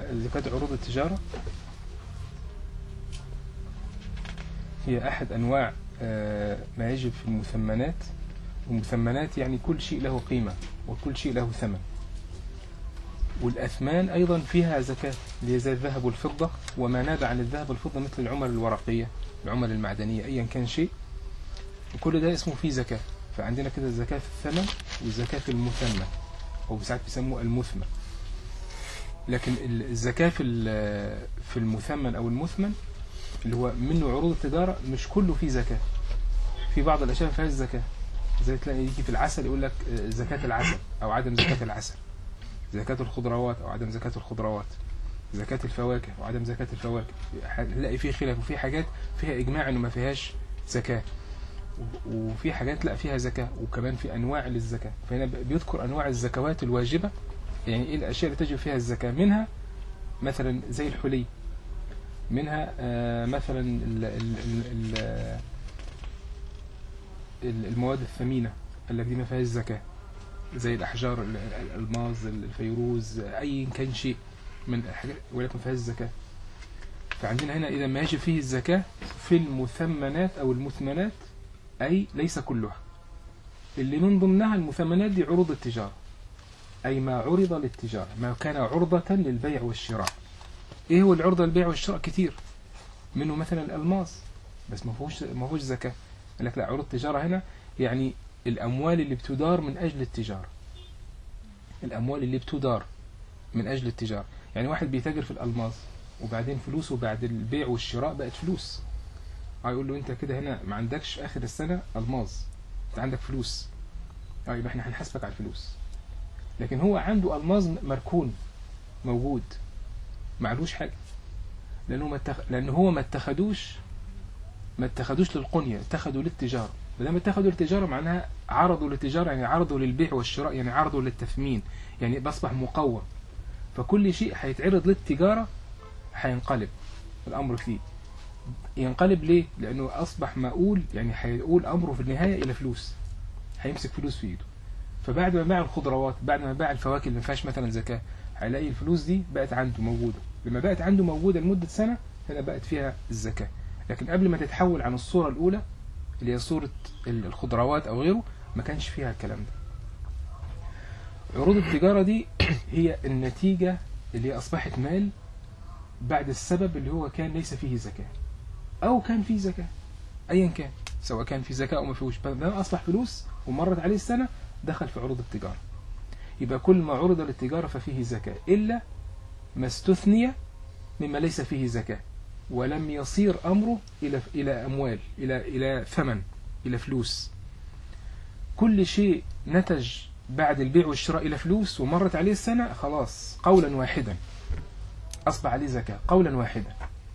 زكاة عروض التجارة هي أحد أنواع آه، ما يجب في المثمنات والمثمنات يعني كل شيء له قيمة وكل شيء له ثمن والأثمان أيضا فيها زكاة اللي هي زي الذهب والفضة وما ناب عن الذهب والفضة مثل العمل الورقية العمل المعدنية أيا كان شيء وكل ده اسمه فيه زكاة فعندنا كده الزكاة في الثمن والزكاة في المثمن أو ساعات بيسموه المثمن لكن ال- الزكاة في ال- في المثمن أو المثمن اللي هو منه عروض التجارة مش كله فيه زكاة في بعض الأشياء ما فيهاش زكاة زي تلاقي يجي في العسل يقول لك آه، زكاة العسل أو عدم زكاة العسل زكاة الخضروات أو عدم زكاة الخضروات زكاة الفواكه وعدم زكاة الفواكه هنلاقي فيه خلاف وفي حاجات فيها إجماع إنه ما فيهاش زكاة و- وفي حاجات لا فيها زكاة وكمان في أنواع للزكاة فهنا ب- بيذكر أنواع الزكوات الواجبة يعني إيه الأشياء اللي تجب فيها الزكاة منها مثلا زي الحلي منها آه، مثلا ال- ال- ال- ال- ال- المواد الثمينة التي ما فيهاش زكاة زي الأحجار ال- ال- الألماظ الفيروز أي كان شيء من الحاجات ولكن ما فيهاش زكاة فعندنا هنا إذا ما يجب فيه الزكاة في المثمنات أو المثمنات أي ليس كلها اللي من ضمنها المثمنات دي عروض التجارة أي ما عرض للتجارة ما كان عرضة للبيع والشراء إيه هو العرضة للبيع والشراء كتير منه مثلا الألماس بس ما فيهوش ما فيهوش زكاة قال لك لا عروض التجارة هنا يعني الأموال اللي بتدار من أجل التجارة الأموال اللي بتدار من أجل التجارة يعني واحد بيتاجر في الألماس وبعدين فلوسه بعد البيع والشراء بقت فلوس هيقول له انت كده هنا ما عندكش اخر السنه الماظ انت عندك فلوس اه يبقى احنا هنحاسبك على الفلوس لكن هو عنده الماظ مركون موجود معلوش حاجه لانه ما اتخ... لان هو ما اتخدوش ما اتخدوش للقنيه اتخدوا للتجاره ما دام اتخدوا للتجاره معناها عرضوا للتجاره يعني عرضوا للبيع والشراء يعني عرضوا للتثمين يعني بصبح مقوم فكل شيء هيتعرض للتجاره هينقلب الامر فيه ينقلب ليه؟ لأنه أصبح مقول يعني هيقول أمره في النهاية إلى فلوس هيمسك فلوس في إيده فبعد ما باع الخضروات بعد ما باع الفواكه اللي ما فيهاش مثلا زكاة هيلاقي الفلوس دي بقت عنده موجودة لما بقت عنده موجودة لمدة سنة هنا بقت فيها الزكاة لكن قبل ما تتحول عن الصورة الأولى اللي هي صورة الخضروات أو غيره ما كانش فيها الكلام ده عروض التجارة دي هي النتيجة اللي هي أصبحت مال بعد السبب اللي هو كان ليس فيه زكاة أو كان فيه زكاة أيا كان سواء كان في زكاة أو ما فيهوش ما أصبح فلوس ومرت عليه السنة دخل في عروض التجارة يبقى كل ما عرض للتجارة ففيه زكاة إلا ما استثني مما ليس فيه زكاة ولم يصير أمره إلى إلى أموال إلى إلى ثمن إلى فلوس كل شيء نتج بعد البيع والشراء إلى فلوس ومرت عليه السنة خلاص قولا واحدا أصبح عليه زكاة قولا واحدا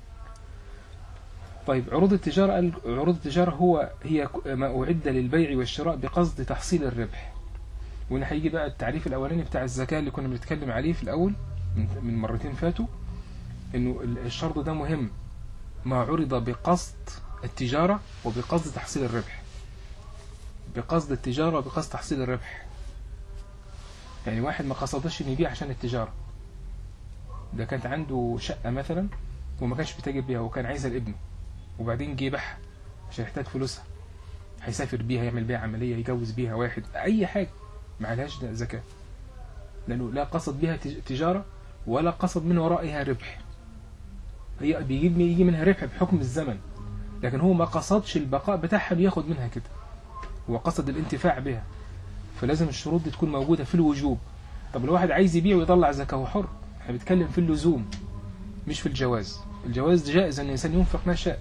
طيب عروض التجارة قال عروض التجارة هو هي ما أعد للبيع والشراء بقصد تحصيل الربح وهنا هيجي بقى التعريف الأولاني بتاع الزكاة اللي كنا بنتكلم عليه في الأول من من مرتين فاتوا إنه الشرط ده مهم ما عرض بقصد التجارة وبقصد تحصيل الربح بقصد التجارة وبقصد تحصيل الربح يعني واحد ما قصدش إنه يبيع عشان التجارة ده كانت عنده شقة مثلا وما كانش بيتاجر بيها وكان عايزها لابنه وبعدين جه يبيعها عشان يحتاج فلوسها هيسافر بيها يعمل بيها عملية يجوز بيها واحد أي حاجة ما عليهاش زكاة لأنه لا قصد بها تجارة ولا قصد من ورائها ربح هي بيجيب يجي منها ربح بحكم الزمن لكن هو ما قصدش البقاء بتاعها بياخد منها كده هو قصد الانتفاع بها فلازم الشروط دي تكون موجودة في الوجوب طب لو واحد عايز يبيع ويطلع زكاة هو حر احنا بنتكلم في اللزوم مش في الجواز الجواز جائز ان الانسان ينفق ما شاء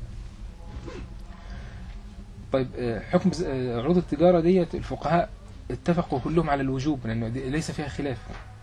طيب حكم عروض التجارة ديت الفقهاء اتفقوا كلهم على الوجوب لأنه ليس فيها خلاف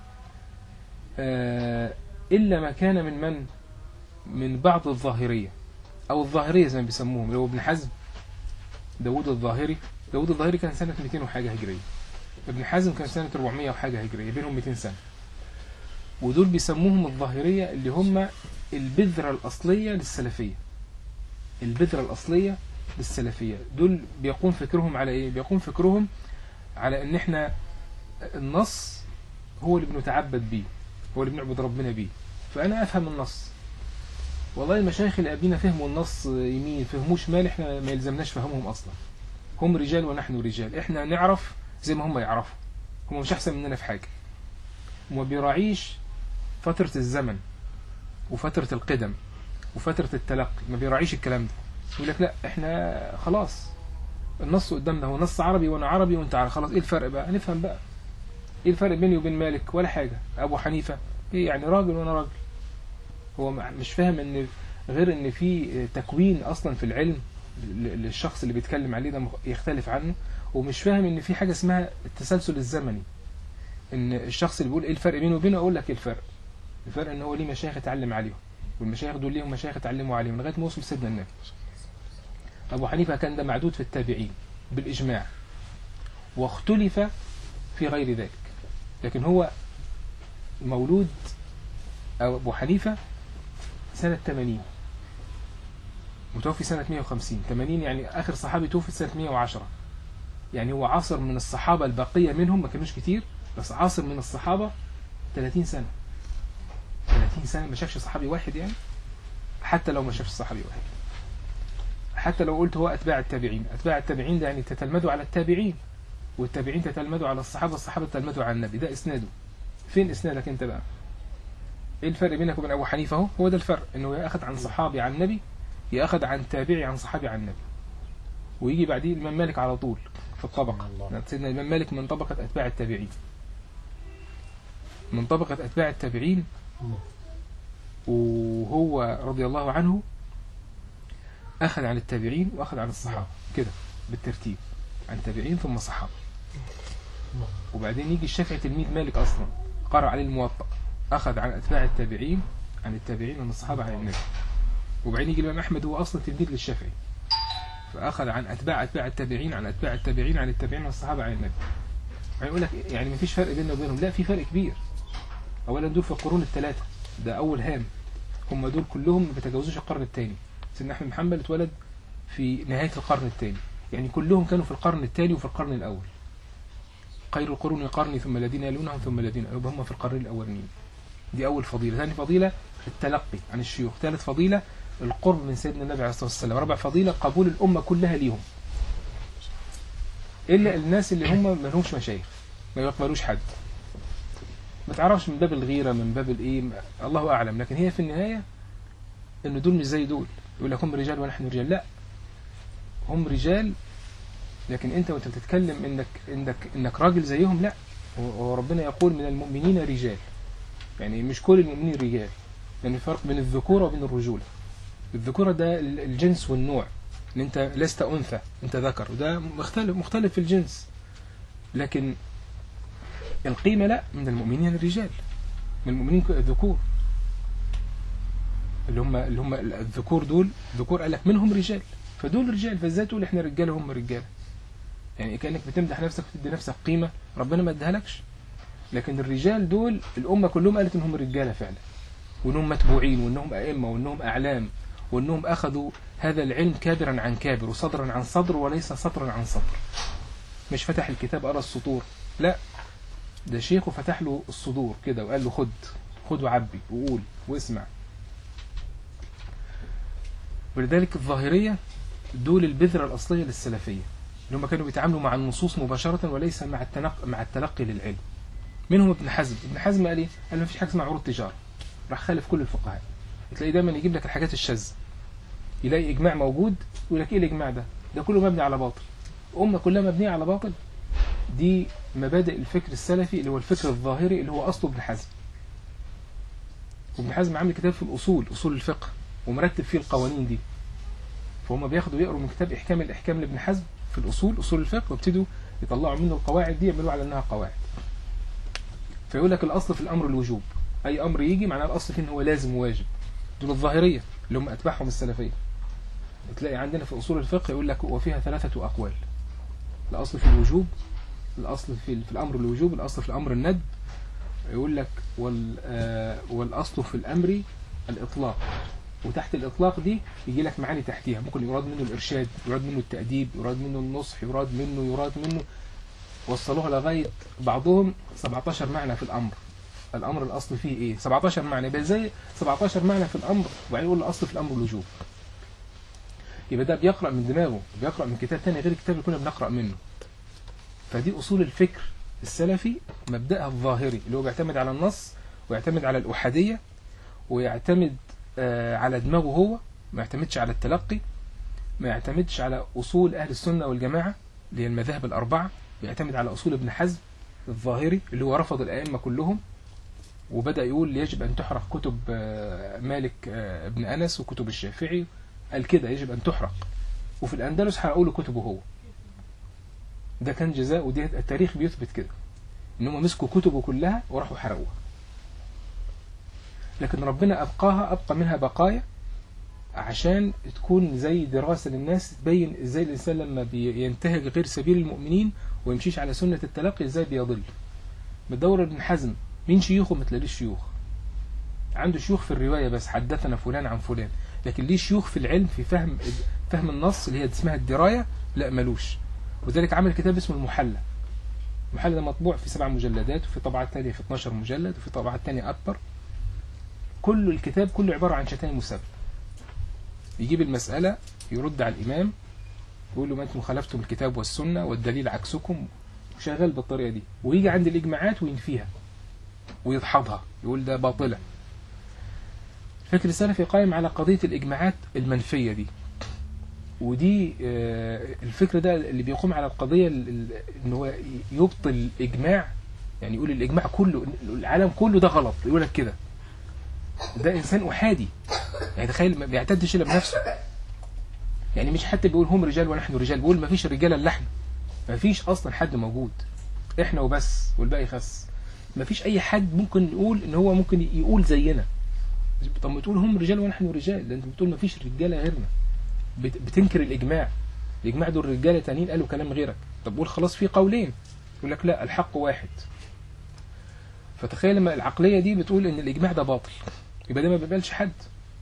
إلا ما كان من من من بعض الظاهرية أو الظاهرية زي ما بيسموهم اللي هو ابن حزم داود الظاهري داود الظاهري كان سنة 200 وحاجة هجرية ابن حزم كان سنة 400 وحاجة هجرية بينهم 200 سنة ودول بيسموهم الظاهرية اللي هم البذرة الأصلية للسلفية البذرة الأصلية للسلفية دول بيقوم فكرهم على إيه؟ بيقوم فكرهم على إن إحنا النص هو اللي بنتعبد بيه هو اللي بنعبد ربنا بيه فانا افهم النص والله المشايخ اللي قبلنا فهموا النص يمين فهموه شمال احنا ما يلزمناش فهمهم اصلا هم رجال ونحن رجال احنا نعرف زي ما هم يعرفوا هم مش احسن مننا في حاجه وما بيراعيش فتره الزمن وفتره القدم وفتره التلقي ما بيراعيش الكلام ده يقول لك لا احنا خلاص النص قدامنا هو نص عربي وانا عربي وانت عربي خلاص ايه الفرق بقى هنفهم بقى ايه الفرق بيني وبين مالك ولا حاجه ابو حنيفه ايه يعني راجل وانا راجل هو مع- مش فاهم ان غير ان في تكوين اصلا في العلم ل- للشخص اللي بيتكلم عليه ده مخ- يختلف عنه ومش فاهم ان في حاجه اسمها التسلسل الزمني ان الشخص اللي بيقول ايه الفرق بينه وبينه اقول لك ايه الفرق الفرق ان هو ليه مشايخ اتعلم عليهم والمشايخ دول ليهم مشايخ اتعلموا عليهم لغايه ما وصل سيدنا النبي ابو حنيفه كان ده معدود في التابعين بالاجماع واختلف في غير ذلك لكن هو مولود أو أبو حنيفة سنة 80 متوفي سنة 150 80 يعني آخر صحابي توفي سنة 110 يعني هو عاصر من الصحابة البقية منهم ما كانوش كتير بس عاصر من الصحابة 30 سنة 30 سنة ما شافش صحابي واحد يعني حتى لو ما شافش صحابي واحد حتى لو قلت هو أتباع التابعين أتباع التابعين ده يعني تتلمذوا على التابعين والتابعين تتلمذوا على الصحابة الصحابة تتلمذوا على النبي ده إسناده فين إسنادك أنت بقى ايه الفرق بينك وبين ابو حنيفه اهو هو ده الفرق انه ياخذ عن صحابي عن النبي ياخذ عن تابعي عن صحابي عن النبي ويجي بعديه الامام مالك على طول في الطبقه الله. سيدنا الامام مالك من طبقه اتباع التابعين من طبقه اتباع التابعين وهو رضي الله عنه اخذ عن التابعين واخذ عن الصحابه كده بالترتيب عن التابعين ثم الصحابه وبعدين يجي الشافعي تلميذ مالك اصلا قرأ عليه الموطأ أخذ عن أتباع التابعين عن التابعين عن الصحابة عن النبي وبعدين يجي الإمام أحمد هو أصلا تلميذ للشافعي فأخذ عن أتباع أتباع التابعين عن أتباع التابعين عن التابعين عن الصحابة عن النبي يعني يقول لك يعني ما فيش فرق بيننا وبينهم لا في فرق كبير أولا دول في القرون الثلاثة ده أول هام هم دول كلهم ما بيتجاوزوش القرن الثاني سيدنا أحمد محمد اتولد في نهاية القرن الثاني يعني كلهم كانوا في القرن الثاني وفي القرن الأول خير القرون قرني ثم الذين يلونهم ثم الذين يبقى هم في القرن الأولين دي أول فضيلة ثاني فضيلة التلقي عن الشيوخ ثالث فضيلة القرب من سيدنا النبي عليه الصلاة والسلام رابع فضيلة قبول الأمة كلها ليهم إلا الناس اللي هم ما لهمش مشايخ ما يقبلوش حد ما تعرفش من باب الغيرة من باب الإيه الله أعلم لكن هي في النهاية إن دول مش زي دول يقول لك هم رجال ونحن رجال لا هم رجال لكن أنت وأنت بتتكلم إنك إنك إنك راجل زيهم لا وربنا يقول من المؤمنين رجال يعني مش كل المؤمنين رجال لأن في فرق بين الذكورة وبين الرجولة الذكورة ده ال- الجنس والنوع ان انت لست انثى انت ذكر وده مختلف مختلف في الجنس لكن القيمة لا من المؤمنين الرجال من المؤمنين الذكور اللي هم اللي هم الذكور دول ذكور قال لك منهم رجال فدول رجال فازاي تقول احنا رجاله هم رجاله يعني كانك بتمدح نفسك وتدي نفسك قيمه ربنا ما ادهالكش لكن الرجال دول الامه كلهم قالت انهم رجاله فعلا وانهم متبوعين وانهم ائمه وانهم اعلام وانهم اخذوا هذا العلم كابرا عن كابر وصدرا عن صدر وليس سطرا عن سطر مش فتح الكتاب قرا السطور لا ده شيخه فتح له الصدور كده وقال له خد خد وعبي وقول واسمع ولذلك الظاهرية دول البذرة الأصلية للسلفية اللي هم كانوا بيتعاملوا مع النصوص مباشرة وليس مع التنق... مع التلقي للعلم منهم ابن حزم ابن حزم قال ايه؟ قال ما فيش حاجة اسمها عروض تجارة راح خالف كل الفقهاء تلاقيه دايما يجيب لك الحاجات الشاذة يلاقي إجماع موجود يقول لك ايه الإجماع ده؟ ده كله مبني على باطل أمة كلها مبنية على باطل دي مبادئ الفكر السلفي اللي هو الفكر الظاهري اللي هو أصله ابن حزم وابن حزم عامل كتاب في الأصول أصول الفقه ومرتب فيه القوانين دي فهم بياخدوا يقروا من كتاب إحكام الإحكام لابن حزم في الأصول أصول الفقه وابتدوا يطلعوا منه القواعد دي يعملوا على أنها قواعد فيقول لك الأصل في الأمر الوجوب أي أمر يجي معناه الأصل فيه إن هو لازم وواجب دول الظاهرية اللي هم أتباعهم السلفية تلاقي عندنا في أصول الفقه يقول لك وفيها ثلاثة أقوال الأصل في الوجوب الأصل في, في الأمر الوجوب الأصل في الأمر الندب يقول لك وال آه والأصل في الأمر الإطلاق وتحت الإطلاق دي يجي لك معاني تحتيها ممكن يراد منه الإرشاد يراد منه التأديب يراد منه النصح يراد منه يراد منه وصلوها لغاية بعضهم 17 معنى في الأمر الامر الاصل فيه ايه 17 معنى يبقى زي 17 معنى في الامر وبعدين يقول الاصل في الامر الوجوب يبقى ده بيقرا من دماغه بيقرا من كتاب تاني غير الكتاب اللي كنا بنقرا منه فدي اصول الفكر السلفي مبدأها الظاهري اللي هو بيعتمد على النص ويعتمد على الأحادية ويعتمد آه، على دماغه هو ما يعتمدش على التلقي ما يعتمدش على أصول أهل السنة والجماعة اللي هي المذاهب الأربعة بيعتمد على أصول ابن حزم الظاهري اللي هو رفض الأئمة كلهم وبدأ يقول يجب أن تحرق كتب آه، مالك آه، ابن أنس وكتب الشافعي قال كده يجب أن تحرق وفي الأندلس حرقوا له كتبه هو ده كان جزاء ودي التاريخ بيثبت كده ان هم مسكوا كتبه كلها وراحوا حرقوها لكن ربنا ابقاها ابقى منها بقايا عشان تكون زي دراسة للناس تبين ازاي الانسان لما بينتهج غير سبيل المؤمنين ويمشيش على سنة التلقي ازاي بيضل بتدور ابن حزم مين شيوخه ما تلاقيش شيوخ عنده شيوخ في الرواية بس حدثنا فلان عن فلان لكن ليه شيوخ في العلم في فهم فهم النص اللي هي اسمها الدراية لا ملوش وذلك عمل كتاب اسمه المحلى المحلى ده مطبوع في سبع مجلدات وفي طبعات تانية في 12 مجلد وفي طبعات تانية أكبر كل الكتاب كله عبارة عن شتائم مسبب يجيب المسألة يرد على الإمام يقول له ما أنتم خالفتم الكتاب والسنة والدليل عكسكم وشغال بالطريقة دي ويجي عند الإجماعات وينفيها ويدحضها يقول ده باطلة الفكر السلفي قائم على قضية الإجماعات المنفية دي ودي آه، الفكر ده اللي بيقوم على القضية ال- ال- ان هو يبطل الإجماع يعني يقول الإجماع كله العالم كله ده غلط يقول لك كده ده إنسان أحادي يعني تخيل ما بيعتدش إلا بنفسه يعني مش حتى بيقول هم رجال ونحن رجال بيقول ما فيش رجال إلا احنا ما فيش أصلا حد موجود احنا وبس والباقي خس ما فيش أي حد ممكن يقول إن هو ممكن يقول زينا طب ما تقول هم رجال ونحن رجال ده انت بتقول ما فيش رجاله غيرنا بت- بتنكر الاجماع الاجماع دول رجاله تانيين قالوا كلام غيرك طب قول خلاص في قولين يقول لك لا الحق واحد فتخيل لما العقليه دي بتقول ان الاجماع ده باطل يبقى ده ما بيقبلش حد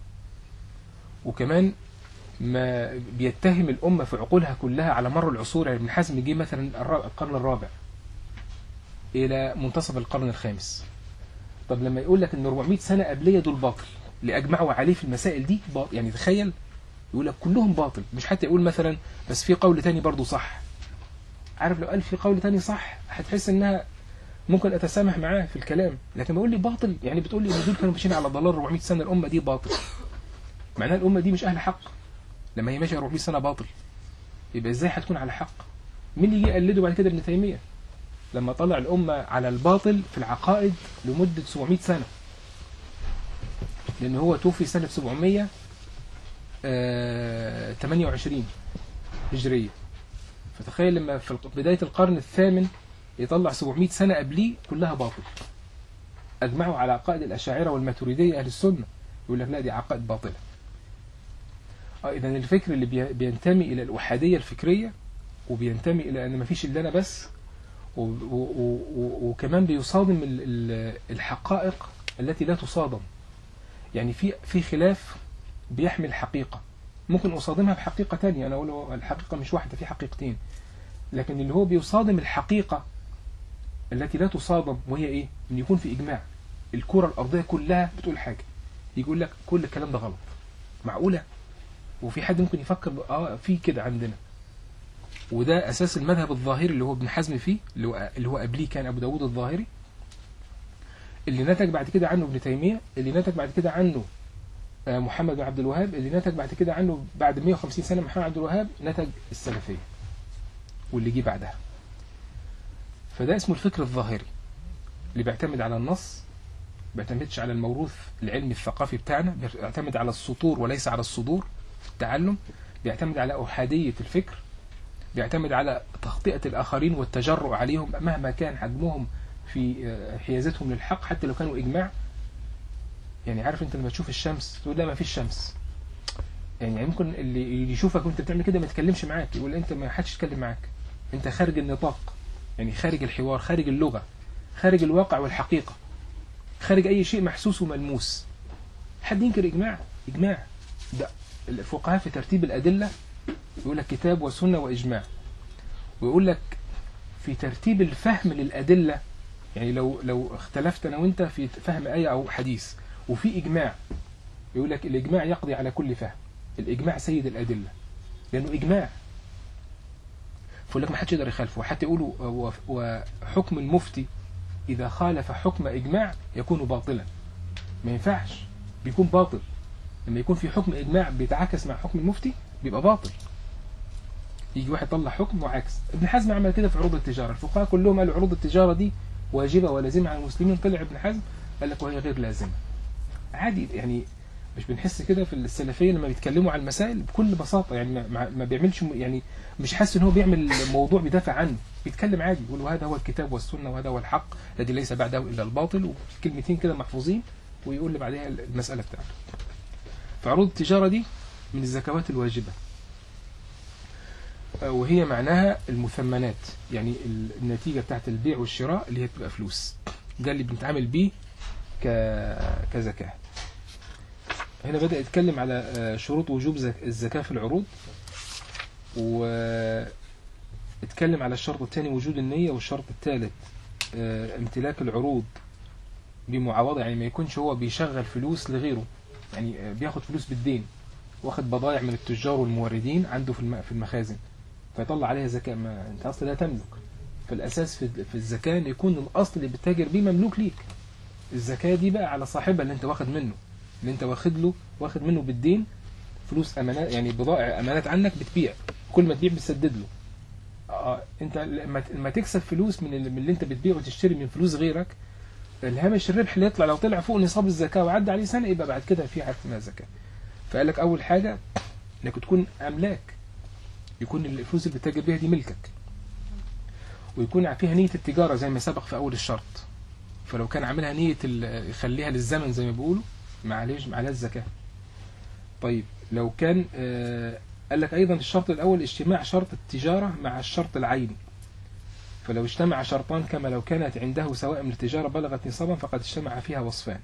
وكمان ما بيتهم الامه في عقولها كلها على مر العصور يعني ابن حزم جه مثلا الرا- القرن الرابع الى منتصف القرن الخامس طب لما يقول لك ان 400 سنه قبليه دول باطل اللي اجمعوا عليه في المسائل دي باطل يعني تخيل يقول لك كلهم باطل مش حتى يقول مثلا بس في قول تاني برضو صح عارف لو قال في قول تاني صح هتحس انها ممكن اتسامح معاه في الكلام لكن بيقول لي باطل يعني بتقول لي ان دول كانوا ماشيين على ضلال 400 سنه الامه دي باطل معناها الامه دي مش اهل حق لما هي ماشيه 400 سنه باطل يبقى ازاي هتكون على حق مين اللي جه يقلده بعد كده ابن تيميه لما طلع الامه على الباطل في العقائد لمده 700 سنه لان هو توفي سنه 700 آه، 28 هجرية فتخيل لما في الق- بداية القرن الثامن يطلع 700 سنة قبليه كلها باطل أجمعوا على عقائد الأشاعرة والماتريدية أهل السنة يقول لك لا دي عقائد باطلة آه إذا الفكر اللي بي- بينتمي إلى الأحادية الفكرية وبينتمي إلى أن مفيش إلا أنا بس و- و- و- و- وكمان بيصادم ال- ال- الحقائق التي لا تصادم يعني في في خلاف بيحمل حقيقة ممكن أصادمها بحقيقة تانية أنا أقول هو الحقيقة مش واحدة في حقيقتين لكن اللي هو بيصادم الحقيقة التي لا تصادم وهي إيه؟ إن يكون في إجماع الكرة الأرضية كلها بتقول حاجة يقول لك كل الكلام ده غلط معقولة وفي حد ممكن يفكر ب- اه في كده عندنا وده أساس المذهب الظاهري اللي هو ابن حزم فيه اللي هو اللي هو قبليه كان أبو داود الظاهري اللي نتج بعد كده عنه ابن تيمية اللي نتج بعد كده عنه آه، محمد بن عبد الوهاب اللي نتج بعد كده عنه بعد 150 سنة محمد عبد الوهاب نتج السلفية واللي جه بعدها فده اسمه الفكر الظاهري اللي بيعتمد على النص بيعتمدش على الموروث العلمي الثقافي بتاعنا بيعتمد على السطور وليس على الصدور في التعلم بيعتمد على أحادية الفكر بيعتمد على تخطئة الآخرين والتجرؤ عليهم مهما كان حجمهم في آه، حيازتهم للحق حتى لو كانوا إجماع يعني عارف انت لما تشوف الشمس تقول لا ما فيش شمس يعني ممكن اللي اللي يشوفك وانت بتعمل كده ما يتكلمش معاك يقول انت ما حدش يتكلم معاك انت خارج النطاق يعني خارج الحوار خارج اللغة خارج الواقع والحقيقة خارج اي شيء محسوس وملموس حد ينكر اجماع اجماع ده الفقهاء في ترتيب الادلة يقول لك كتاب وسنة واجماع ويقول لك في ترتيب الفهم للادلة يعني لو لو اختلفت انا وانت في فهم ايه او حديث وفي اجماع يقول لك الاجماع يقضي على كل فهم الاجماع سيد الادله لانه اجماع فيقول لك ما حدش يقدر يخالفه وحتى يقولوا و- وحكم المفتي اذا خالف حكم اجماع يكون باطلا ما ينفعش بيكون باطل لما يكون في حكم اجماع بيتعاكس مع حكم المفتي بيبقى باطل يجي واحد يطلع حكم معاكس ابن حزم عمل كده في عروض التجاره الفقهاء كلهم قالوا عروض التجاره دي واجبه ولازمه على المسلمين طلع ابن حزم قال لك وهي غير لازمه عادي يعني مش بنحس كده في السلفيه لما بيتكلموا عن المسائل بكل بساطه يعني ما- ما, ما بيعملش م- يعني مش حاسس ان هو بيعمل موضوع بيدافع عنه بيتكلم عادي يقول هذا هو الكتاب والسنه وهذا هو الحق الذي ليس بعده الا الباطل وكلمتين كده محفوظين ويقول اللي بعدها المساله بتاعته فعروض التجاره دي من الزكوات الواجبه آه، وهي معناها المثمنات يعني ال- النتيجه بتاعت البيع والشراء اللي هي بتبقى فلوس ده اللي بنتعامل بيه ك... كزكاه هنا بدأ يتكلم على آه، شروط وجوب زك- الزكاة في العروض واتكلم على الشرط الثاني وجود النية والشرط الثالث آه، امتلاك العروض بمعاوضة يعني ما يكونش هو بيشغل فلوس لغيره يعني آه، بياخد فلوس بالدين واخد بضائع من التجار والموردين عنده في الم- في المخازن فيطلع عليها زكاة ما انت اصلا لا تملك فالاساس في في الزكاة ان يكون الاصل اللي بتتاجر بيه مملوك ليك الزكاة دي بقى على صاحبها اللي انت واخد منه اللي انت واخد له واخد منه بالدين فلوس امانات يعني بضائع امانات عنك بتبيع كل ما تبيع بتسدد له اه انت لما لما تكسب فلوس من اللي, من اللي انت بتبيعه وتشتري من فلوس غيرك الهامش الربح اللي يطلع لو طلع فوق نصاب الزكاه وعدى عليه سنه يبقى بعد كده في حاجه اسمها زكاه فقال لك اول حاجه انك تكون املاك يكون الفلوس اللي بتتاجر بيها دي ملكك ويكون فيها نيه التجاره زي ما سبق في اول الشرط فلو كان عاملها نيه ال- يخليها للزمن زي ما بيقولوا معلش عليها الزكاة طيب لو كان آه، قال لك أيضا الشرط الأول اجتماع شرط التجارة مع الشرط العيني فلو اجتمع شرطان كما لو كانت عنده سواء من التجارة بلغت نصابا فقد اجتمع فيها وصفان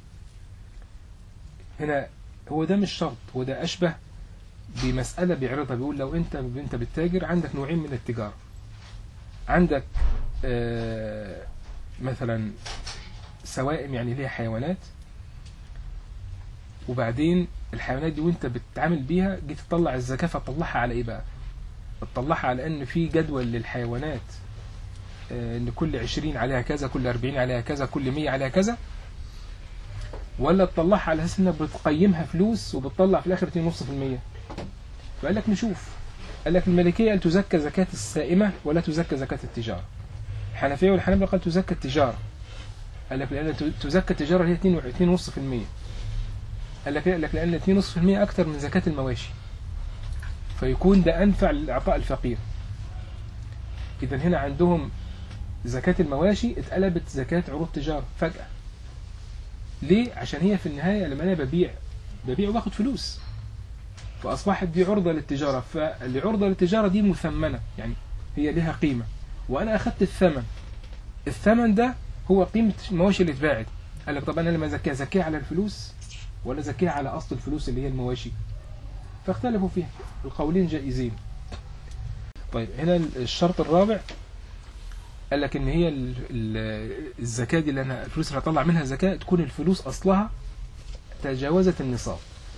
هنا هو ده مش شرط هو ده أشبه بمسألة بيعرضها بيقول لو أنت أنت بتتاجر عندك نوعين من التجارة عندك آه، مثلا سوائم يعني ليها حيوانات وبعدين الحيوانات دي وانت بتتعامل بيها جيت تطلع الزكاة فتطلعها على ايه بقى تطلعها على ان في جدول للحيوانات آه، ان كل 20 عليها كذا كل 40 عليها كذا كل 100 عليها كذا ولا تطلعها على اساس انك بتقيمها فلوس وبتطلع في الاخر 2.5% فقال لك نشوف قال لك الملكية قال تزكى زكاة السائمة ولا تزكى زكاة التجارة الحنفية والحنابلة قال تزكى التجارة قال لك لأن تزكى التجارة هي 2.5% قال لك قال لك لأن 2.5% أكتر من زكاة المواشي فيكون ده أنفع لإعطاء الفقير إذا هنا عندهم زكاة المواشي اتقلبت زكاة عروض تجارة فجأة ليه؟ عشان هي في النهاية لما أنا ببيع ببيع وباخد فلوس فأصبحت دي عرضة للتجارة فاللي عرضة للتجارة دي مثمنة يعني هي لها قيمة وأنا أخدت الثمن الثمن ده هو قيمة المواشي اللي اتباعت قال لك طب أنا لما زكيها زكيها على الفلوس ولا زكيها على أصل الفلوس اللي هي المواشي فاختلفوا فيها القولين جائزين طيب هنا الشرط الرابع قال لك ان هي ال- ال- الزكاه دي اللي انا الفلوس اللي هطلع منها زكاه تكون الفلوس اصلها تجاوزت النصاب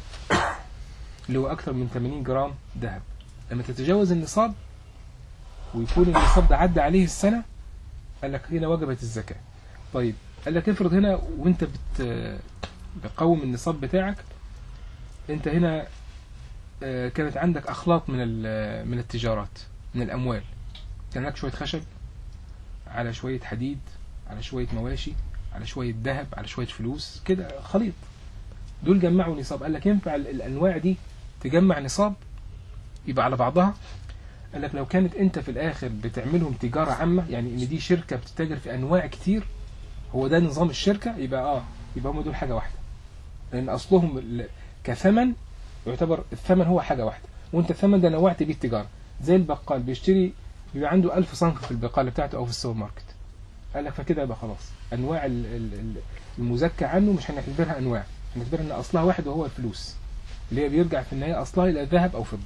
اللي هو اكثر من 80 جرام ذهب لما تتجاوز النصاب ويكون النصاب ده عدى عليه السنه قال لك هنا وجبت الزكاه طيب قال لك افرض هنا وانت بت بقوم النصاب بتاعك انت هنا آه، كانت عندك اخلاط من ال- من التجارات من الاموال كان لك شويه خشب على شويه حديد على شويه مواشي على شويه ذهب على شويه فلوس كده خليط دول جمعوا نصاب قال لك ينفع ال- الانواع دي تجمع نصاب يبقى على بعضها قال لك لو كانت انت في الاخر بتعملهم تجاره عامه يعني ان دي شركه بتتاجر في انواع كتير هو ده نظام الشركه يبقى اه يبقى هم دول حاجه واحده لان اصلهم ال- كثمن يعتبر الثمن هو حاجه واحده وانت الثمن ده نوعت بيه التجاره زي البقال بيشتري بيبقى عنده ألف صنف في البقاله بتاعته او في السوبر ماركت قال لك فكده يبقى خلاص انواع ال- ال- ال- المزكى عنه مش هنعتبرها انواع هنعتبرها ان اصلها واحد وهو الفلوس اللي هي بيرجع في النهايه اصلها الى ذهب او فضه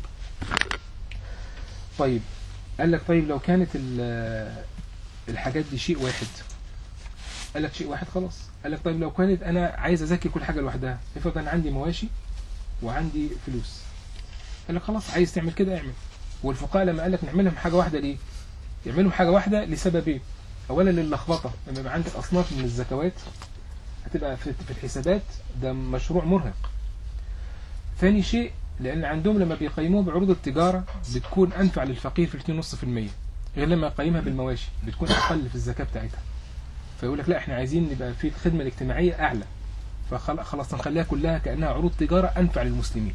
طيب قال لك طيب لو كانت ال- الحاجات دي شيء واحد قال لك شيء واحد خلاص قال لك طيب لو كانت انا عايز ازكي كل حاجه لوحدها افرض انا عندي مواشي وعندي فلوس قال لك خلاص عايز تعمل كده اعمل والفقهاء لما قال لك نعملهم حاجه واحده ليه يعملهم حاجه واحده لسببين اولا للخبطه لما يبقى عندك اصناف من الزكوات هتبقى في في الحسابات ده مشروع مرهق ثاني شيء لان عندهم لما بيقيموها بعروض التجاره بتكون انفع للفقير في 2.5% غير لما يقيمها بالمواشي بتكون اقل في الزكاه بتاعتها فيقول لك لا احنا عايزين نبقى في الخدمه الاجتماعيه اعلى فخلاص نخليها كلها كانها عروض تجاره انفع للمسلمين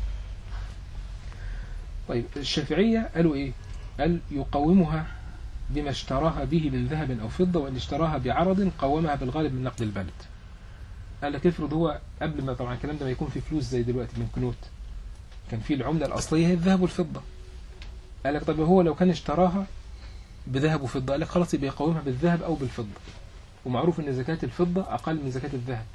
طيب الشافعيه قالوا ايه قال يقومها بما اشتراها به من ذهب او فضه وان اشتراها بعرض قومها بالغالب من نقد البلد قال لك افرض هو قبل ما طبعا الكلام ده ما يكون في فلوس زي دلوقتي من كنوت كان في العمله الاصليه هي الذهب والفضه قال لك طب هو لو كان اشتراها بذهب وفضه قال لك خلاص يبقى يقومها بالذهب او بالفضه ومعروف ان زكاه الفضه اقل من زكاه الذهب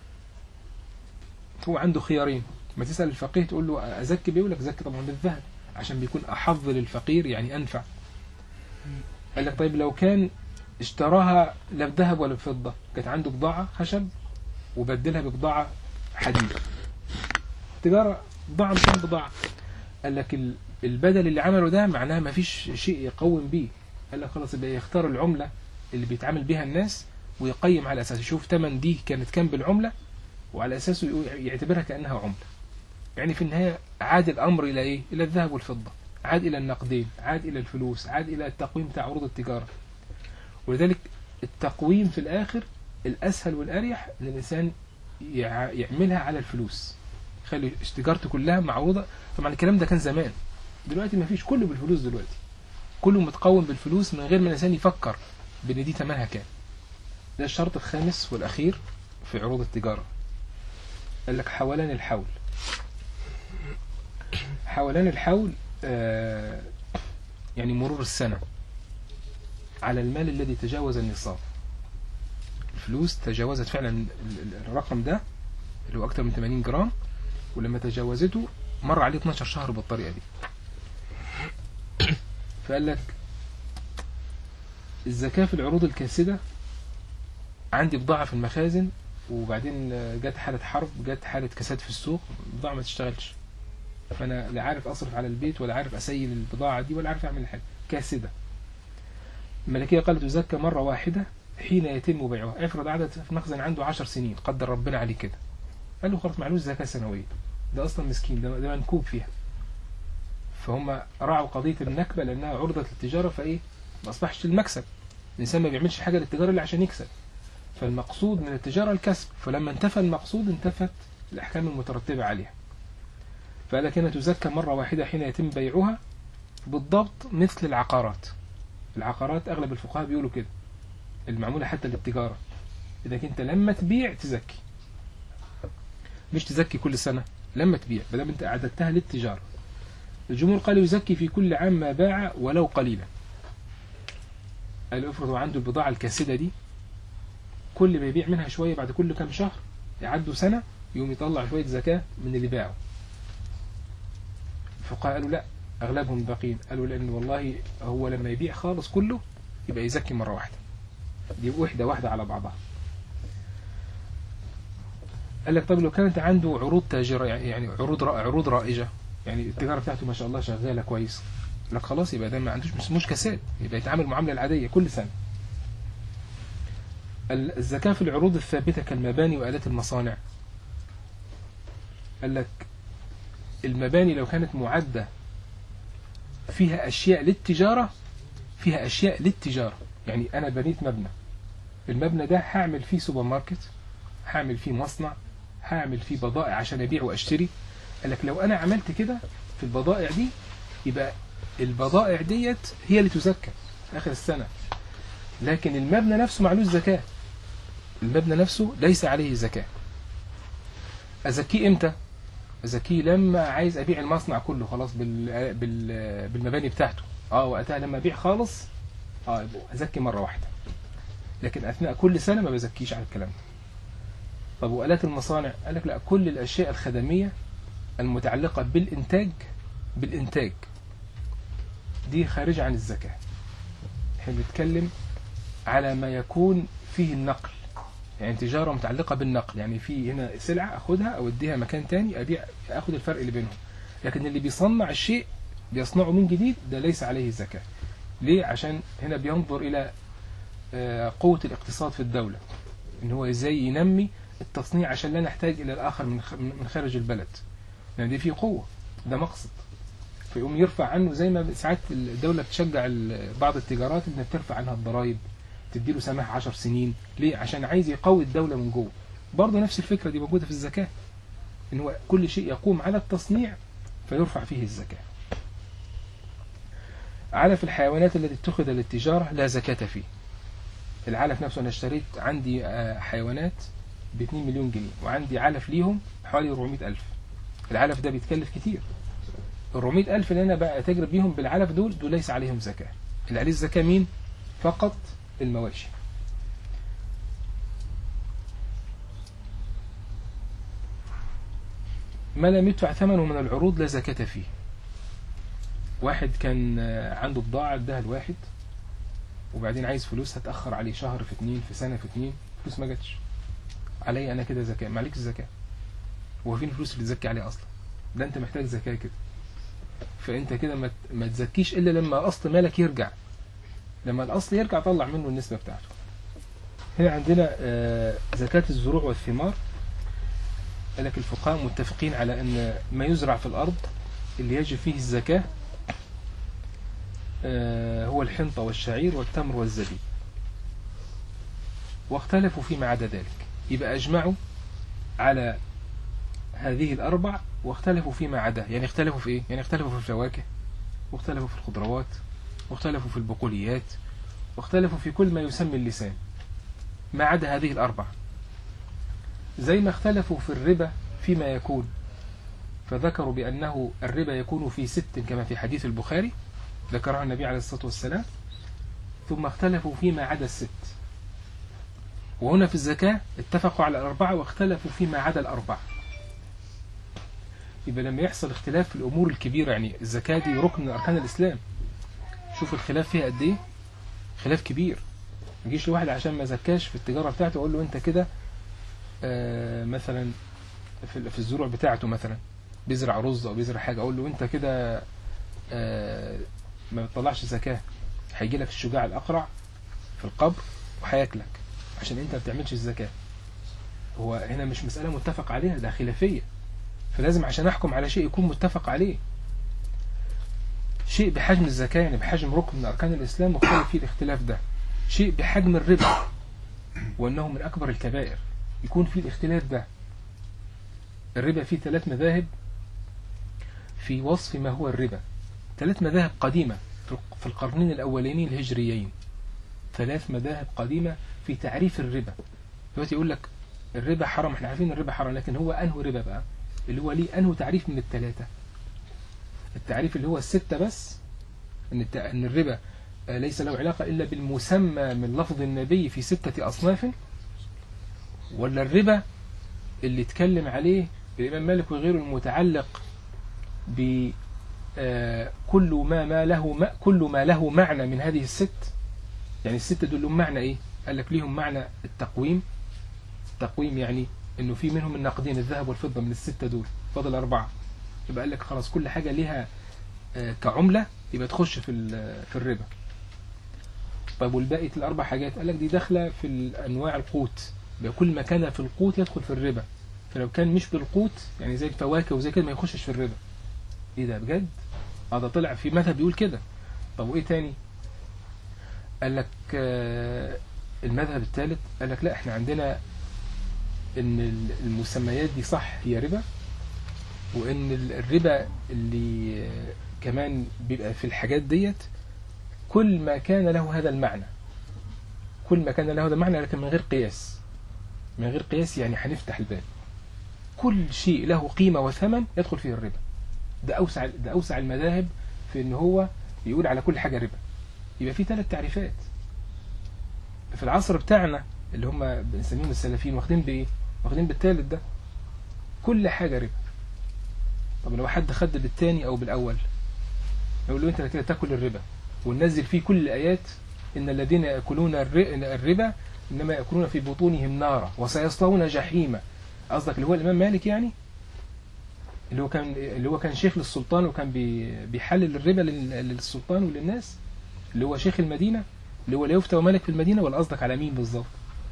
هو عنده خيارين ما تسال الفقيه تقول له ازكي بيه يقول لك زكي طبعا بالذهب عشان بيكون احظ للفقير يعني انفع قال لك طيب لو كان اشتراها لا بذهب ولا بفضه كانت عنده بضاعه خشب وبدلها ببضاعه حديد تجاره بضاعه مكان بضاعه قال لك ال- البدل اللي عمله ده معناه ما فيش شيء يقوم بيه قال لك خلاص يبقى يختار العمله اللي بيتعامل بيها الناس ويقيم على اساس يشوف ثمن دي كانت كام بالعمله وعلى اساسه يقول- يعتبرها كانها عمله يعني في النهايه عاد الامر الى ايه الى الذهب والفضه عاد الى النقدين عاد الى الفلوس عاد الى التقويم بتاع عروض التجاره ولذلك التقويم في الاخر الاسهل والاريح ان الانسان يع- يعملها على الفلوس خلي تجارته كلها معروضه طبعا الكلام ده كان زمان دلوقتي ما فيش كله بالفلوس دلوقتي كله متقوم بالفلوس من غير ما الانسان يفكر بان دي ثمنها كام ده الشرط الخامس والاخير في عروض التجاره قال لك حولان الحول حولان الحول آه يعني مرور السنه على المال الذي تجاوز النصاب الفلوس تجاوزت فعلا ال- ال- الرقم ده اللي هو اكتر من 80 جرام ولما تجاوزته مر عليه 12 شهر بالطريقه دي فقال لك الزكاة في العروض الكاسدة عندي بضاعة في المخازن وبعدين آه، جت حالة حرب جت حالة كساد في السوق البضاعة ما تشتغلش فأنا لا عارف أصرف على البيت ولا عارف أسيل البضاعة دي ولا عارف أعمل حاجة كاسدة الملكية قالت تزكى مرة واحدة حين يتم بيعها افرض عدد في المخزن عنده عشر سنين قدر ربنا عليه كده قال له خلاص معلوش زكاة سنوية ده أصلا مسكين ده, ده منكوب فيها فهم راعوا قضية النكبة لأنها عرضت للتجارة فإيه ما أصبحش المكسب الإنسان ما بيعملش حاجة للتجارة إلا عشان يكسب فالمقصود من التجارة الكسب فلما انتفى المقصود انتفت الأحكام المترتبة عليها فقال لك هنا تزكى مرة واحدة حين يتم بيعها بالضبط مثل العقارات العقارات أغلب الفقهاء بيقولوا كده المعمولة حتى للتجارة إذا كنت لما تبيع تزكي مش تزكي كل سنة لما تبيع بدل أنت أعددتها للتجارة الجمهور قال يزكي في كل عام ما باع ولو قليلا قال افرض هو عنده البضاعة الكاسدة دي كل ما يبيع منها شوية بعد كل كام شهر يعدوا سنة يقوم يطلع شوية زكاة من اللي باعه الفقهاء قالوا لا أغلبهم باقين قالوا لأن والله هو لما يبيع خالص كله يبقى يزكي مرة واحدة دي وحدة واحدة على بعضها قال لك طب لو كانت عنده عروض تاجرة يعني عروض رائجة عروض رائجة يعني التجارة بتاعته ما شاء الله شغالة كويس لك خلاص يبقى ده ما عندوش مش, مش كساد يبقى يتعامل المعاملة العادية كل سنة ال- الزكاة في العروض الثابتة كالمباني وآلات المصانع قال لك المباني لو كانت معدة فيها أشياء للتجارة فيها أشياء للتجارة يعني أنا بنيت مبنى المبنى ده هعمل فيه سوبر ماركت هعمل فيه مصنع هعمل فيه بضائع عشان أبيع وأشتري قال لك لو أنا عملت كده في البضائع دي يبقى البضائع ديت هي اللي تزكى في آخر السنة لكن المبنى نفسه معلوش زكاة المبنى نفسه ليس عليه زكاة أزكيه إمتى؟ أزكيه لما عايز أبيع المصنع كله خلاص بال... بال... بالمباني بتاعته اه وقتها لما أبيع خالص اه يبقى أزكي مرة واحدة لكن أثناء كل سنة ما بزكيش على الكلام ده طب وآلات المصانع قال لك لا كل الأشياء الخدمية المتعلقة بالإنتاج بالإنتاج دي خارجة عن الزكاة احنا بنتكلم على ما يكون فيه النقل يعني تجارة متعلقة بالنقل يعني في هنا سلعة أخدها أو أديها مكان تاني أبيع أخد الفرق اللي بينهم لكن اللي بيصنع الشيء بيصنعه من جديد ده ليس عليه زكاة ليه عشان هنا بينظر إلى آه، قوة الاقتصاد في الدولة إن هو إزاي ينمي التصنيع عشان لا نحتاج إلى الآخر من خ- من خارج البلد لأن دي فيه قوة ده مقصد فيقوم يرفع عنه زي ما ساعات الدولة بتشجع ال- بعض التجارات إنها بترفع عنها الضرائب تديله سماح 10 سنين ليه عشان عايز يقوي الدولة من جوه برضه نفس الفكرة دي موجودة في الزكاة إن هو كل شيء يقوم على التصنيع فيرفع فيه الزكاة علف الحيوانات التي اتخذ للتجارة لا زكاة فيه العلف نفسه أنا اشتريت عندي آه، حيوانات ب 2 مليون جنيه وعندي علف ليهم حوالي 400 ألف العلف ده بيتكلف كتير ال 400 ألف اللي أنا بقى تجرب بيهم بالعلف دول دول ليس عليهم زكاة اللي عليه الزكاة مين؟ فقط المواشي ما لم يدفع ثمنه من العروض لا زكاة فيه واحد كان آه، عنده بضاعة اداها لواحد وبعدين عايز فلوس هتأخر عليه شهر في اتنين في سنة في اتنين فلوس ما جاتش علي أنا كده زكاة ما عليكش زكاة هو فين الفلوس اللي تزكي عليها أصلا ده أنت محتاج زكاة كده فأنت كده ما ت- ما تزكيش إلا لما أصل مالك يرجع لما الأصل يرجع طلع منه النسبة بتاعته هنا عندنا آه، زكاة الزروع والثمار قال لك الفقهاء متفقين على أن ما يزرع في الأرض اللي يجب فيه الزكاة آه، هو الحنطة والشعير والتمر والزبيب واختلفوا فيما عدا ذلك يبقى أجمعوا على هذه الأربع واختلفوا فيما عدا يعني اختلفوا في إيه؟ يعني اختلفوا في الفواكه واختلفوا في الخضروات واختلفوا في البقوليات واختلفوا في كل ما يسمي اللسان ما عدا هذه الأربع زي ما اختلفوا في الربا فيما يكون فذكروا بأنه الربا يكون في ست كما في حديث البخاري ذكرها النبي عليه الصلاة والسلام ثم اختلفوا فيما عدا الست وهنا في الزكاة اتفقوا على الأربعة واختلفوا فيما عدا الأربعة يبقى لما يحصل اختلاف في الأمور الكبيرة يعني الزكاة دي ركن من أركان الإسلام شوف الخلاف فيها قد إيه خلاف كبير ما يجيش لواحد عشان ما زكاش في التجارة بتاعته يقول له أنت كده آه، مثلا في في الزروع بتاعته مثلا بيزرع رز أو بيزرع حاجة أقول له أنت كده آه، ما بتطلعش زكاة هيجي لك الشجاع الأقرع في القبر وهياكلك عشان أنت ما بتعملش الزكاة هو هنا مش مسألة متفق عليها ده خلافية فلازم عشان أحكم على شيء يكون متفق عليه شيء بحجم الزكاة يعني بحجم ركن من أركان الإسلام مختلف فيه الاختلاف ده شيء بحجم الربا وأنه من أكبر الكبائر يكون فيه الاختلاف ده الربا فيه ثلاث مذاهب في وصف ما هو الربا ثلاث مذاهب قديمة في الق- في القرنين الأولين الهجريين ثلاث مذاهب قديمة في تعريف الربا دلوقتي يقول لك الربا حرام احنا عارفين الربا حرام لكن هو أنه ربا بقى اللي هو ليه أنه تعريف من الثلاثة التعريف اللي هو الستة بس ان الت- ان الربا آه، ليس له علاقة إلا بالمسمى من لفظ النبي في ستة أصناف ولا الربا اللي اتكلم عليه الإمام مالك وغيره المتعلق ب آه، كل ما ما له ما كل ما له معنى من هذه الست يعني الستة دول لهم معنى ايه قال لك ليهم معنى التقويم التقويم يعني انه في منهم النقدين الذهب والفضة من الستة دول فضل أربعة يبقى قال لك خلاص كل حاجة ليها آه، كعملة يبقى تخش في ال- في الربا طيب والباقي الأربع حاجات قال لك دي داخلة في أنواع القوت يبقى كل ما كان في القوت يدخل في الربا فلو كان مش بالقوت يعني زي الفواكه وزي كده ما يخشش في الربا ايه ده بجد هذا طلع في مذهب بيقول كده طب وايه تاني قال لك آه، المذهب الثالث قال لك لا احنا عندنا ان ال- المسميات دي صح هي ربا وان ال- الربا اللي آه، كمان بيبقى في الحاجات ديت كل ما كان له هذا المعنى كل ما كان له هذا المعنى لكن من غير قياس من غير قياس يعني هنفتح الباب كل شيء له قيمة وثمن يدخل فيه الربا ده أوسع ده أوسع المذاهب في إن هو يقول على كل حاجة ربا يبقى في ثلاث تعريفات في العصر بتاعنا اللي هم بنسميهم السلفيين واخدين بإيه؟ واخدين بالثالث ده كل حاجة ربا طب لو حد خد بالثاني أو بالأول يقول له أنت كده تاكل الربا وننزل فيه كل الآيات إن الذين يأكلون الر- الربا إنما يأكلون في بطونهم نارا وسيصلون جحيما قصدك اللي هو الإمام مالك يعني اللي هو كان اللي هو كان شيخ للسلطان وكان بي- بيحلل الربا لل- للسلطان وللناس اللي هو شيخ المدينة اللي هو لا يفتى ومالك في المدينة ولا قصدك على مين بالظبط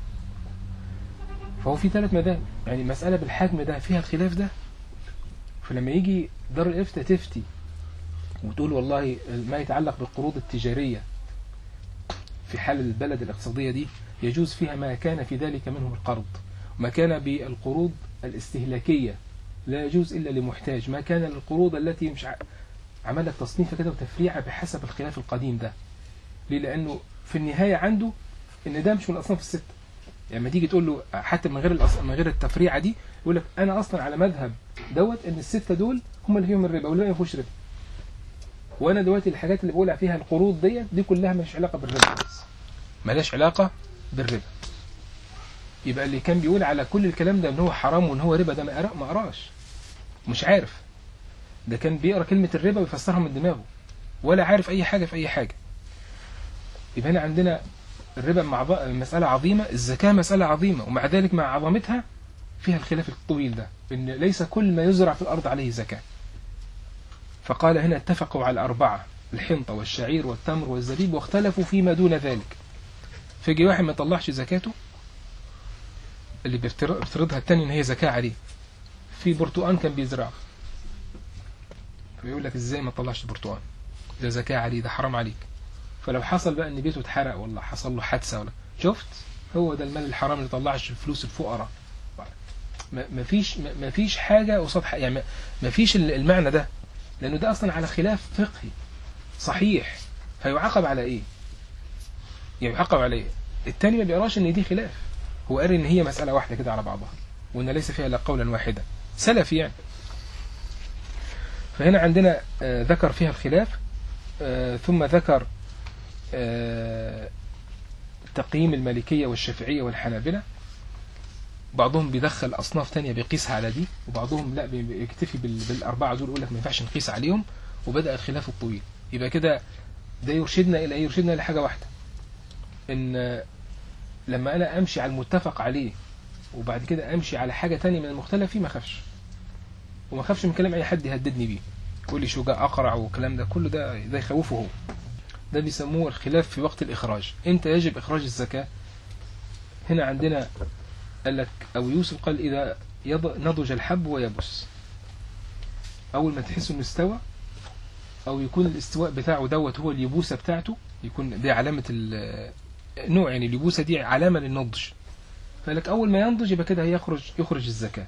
فهو في ثلاث مذاهب يعني مسألة بالحجم ده فيها الخلاف ده فلما يجي دار الإفتاء تفتي وتقول والله ما يتعلق بالقروض التجارية في حال البلد الاقتصادية دي يجوز فيها ما كان في ذلك منه القرض وما كان بالقروض الاستهلاكية لا يجوز إلا لمحتاج ما كان القروض التي مش ع- عمل لك تصنيف كده وتفريعة بحسب الخلاف القديم ده ليه لأنه في النهاية عنده إن ده مش من الأصناف الستة يعني لما تيجي تقول له حتى من غير الأص... من غير التفريعة دي يقول لك أنا أصلا على مذهب دوت إن الستة دول هم اللي فيهم الربا والباقي ما فيهوش ربا وأنا دلوقتي الحاجات اللي بقول فيها القروض ديت دي كلها مالهاش علاقة بالربا مالهاش علاقة بالربا يبقى اللي كان بيقول على كل الكلام ده ان هو حرام وان هو ربا ده ما قرأ ما قراش مش عارف ده كان بيقرا كلمة الربا ويفسرها من دماغه ولا عارف اي حاجة في اي حاجة يبقى هنا عندنا الربا مع بق- مسألة عظيمة الزكاة مسألة عظيمة ومع ذلك مع عظمتها فيها الخلاف الطويل ده ان ليس كل ما يزرع في الارض عليه زكاة فقال هنا اتفقوا على أربعة الحنطة والشعير والتمر والزبيب واختلفوا فيما دون ذلك فيجي واحد ما يطلعش زكاته اللي بيفتر- بيفترضها التاني ان هي زكاة عليه في برتقان كان بيزرعه فيقول لك ازاي ما تطلعش برتقان ده زكاة عليه ده حرام عليك فلو حصل بقى ان بيته اتحرق ولا حصل له حادثة ولا شفت هو ده المال الحرام اللي طلعش فلوس الفقراء ما ما فيش ما ما فيش حاجة قصاد حاجة يعني ما- ما فيش ال- المعنى ده لانه ده اصلا على خلاف فقهي صحيح فيعاقب على ايه يعني يعاقب على ايه التاني ما بيقراش ان دي خلاف هو قال ان هي مسألة واحدة كده على بعضها وان ليس فيها الا قولا واحدا سلف يعني فهنا عندنا آه، ذكر فيها الخلاف آه، ثم ذكر آه، تقييم المالكية والشافعية والحنابلة بعضهم بيدخل أصناف تانية بيقيسها على دي وبعضهم لا بي- بيكتفي بال- بالأربعة دول يقول لك ما ينفعش نقيس عليهم وبدأ الخلاف الطويل يبقى كده ده يرشدنا إلى إيه؟ يرشدنا إلى حاجة واحدة إن آه، لما أنا أمشي على المتفق عليه وبعد كده أمشي على حاجة تانية من المختلف فيه ما أخافش وما أخافش من كلام أي حد يهددني بيه يقول لي شجاع أقرع والكلام ده كله ده ده يخوفه هو ده بيسموه الخلاف في وقت الإخراج إمتى يجب إخراج الزكاة هنا عندنا قال لك أو يوسف قال إذا يض- نضج الحب ويبس أول ما تحس إنه استوى أو يكون الاستواء بتاعه دوت هو اليبوسة بتاعته يكون دي علامة ال- نوع يعني اليبوسة دي علامة للنضج فقال لك أول ما ينضج يبقى كده هيخرج يخرج الزكاة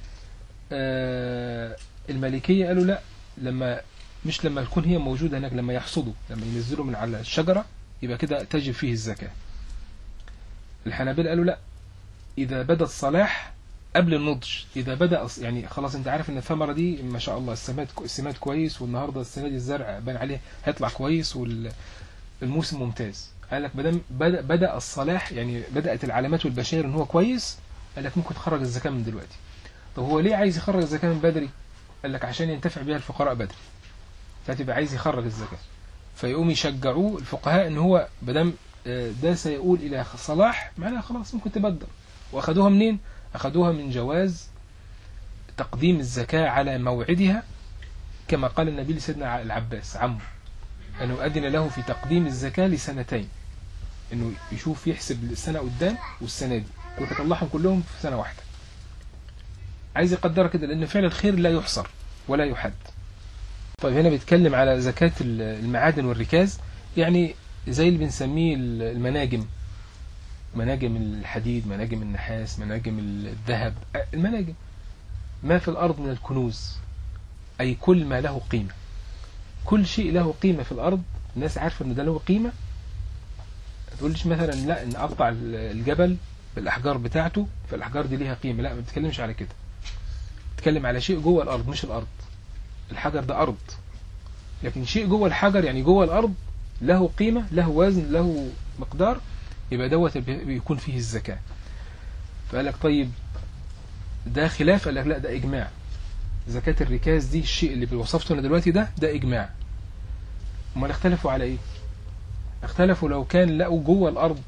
آه، المالكية قالوا لا لما مش لما تكون هي موجودة هناك لما يحصدوا لما ينزلوا من على الشجرة يبقى كده تجب فيه الزكاة الحنابلة قالوا لا إذا بدا الصلاح قبل النضج إذا بدأ أص- يعني خلاص أنت عارف إن الثمرة دي ما شاء الله السماد السماد كويس والنهاردة السنة دي الزرع بان عليه هيطلع كويس والموسم ممتاز قال لك بدل بدأ بدأ الصلاح يعني بدأت العلامات والبشائر إن هو كويس قال لك ممكن تخرج الزكاة من دلوقتي طب هو ليه عايز يخرج الزكاة من بدري قال لك عشان ينتفع بها الفقراء بدري فتبقى عايز يخرج الزكاة فيقوم يشجعوه الفقهاء ان هو بدم ده سيقول الى صلاح معناها خلاص ممكن تبدر واخدوها منين اخدوها من جواز تقديم الزكاة على موعدها كما قال النبي لسيدنا العباس عمه انه اذن له في تقديم الزكاة لسنتين انه يشوف يحسب السنة قدام والسنة دي ويتطلعهم كلهم في سنة واحدة عايز يقدرها كده لان فعل الخير لا يحصر ولا يحد طيب هنا بيتكلم على زكاة المعادن والركاز يعني زي اللي بنسميه المناجم مناجم الحديد مناجم النحاس مناجم الذهب المناجم ما في الأرض من الكنوز أي كل ما له قيمة كل شيء له قيمة في الأرض الناس عارفة أن ده له قيمة تقولش مثلا لا نقطع الجبل بالأحجار بتاعته فالأحجار دي ليها قيمة لا ما بتكلمش على كده بتكلم على شيء جوه الأرض مش الأرض الحجر ده أرض لكن شيء جوه الحجر يعني جوه الأرض له قيمة له وزن له مقدار يبقى دوت بيكون فيه الزكاة فقال لك طيب ده خلاف قال لك لا ده إجماع زكاة الركاز دي الشيء اللي وصفته أنا دلوقتي ده ده إجماع امال اختلفوا على إيه اختلفوا لو كان لقوا جوه الأرض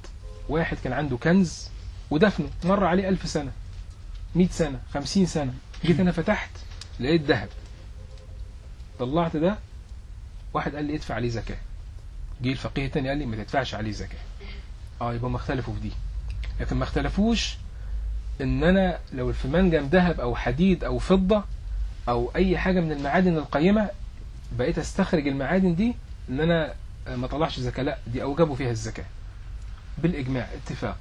واحد كان عنده كنز ودفنه مر عليه ألف سنة مئة سنة خمسين سنة جيت أنا فتحت لقيت ذهب طلعت ده واحد قال لي ادفع عليه زكاة جه الفقيه التاني قال لي ما تدفعش عليه زكاة اه يبقى ما اختلفوا في دي لكن ما اختلفوش ان انا لو في منجم ذهب او حديد او فضة او اي حاجة من المعادن القيمة بقيت استخرج المعادن دي ان انا ما طلعش زكاة لا دي اوجبوا فيها الزكاة بالاجماع اتفاق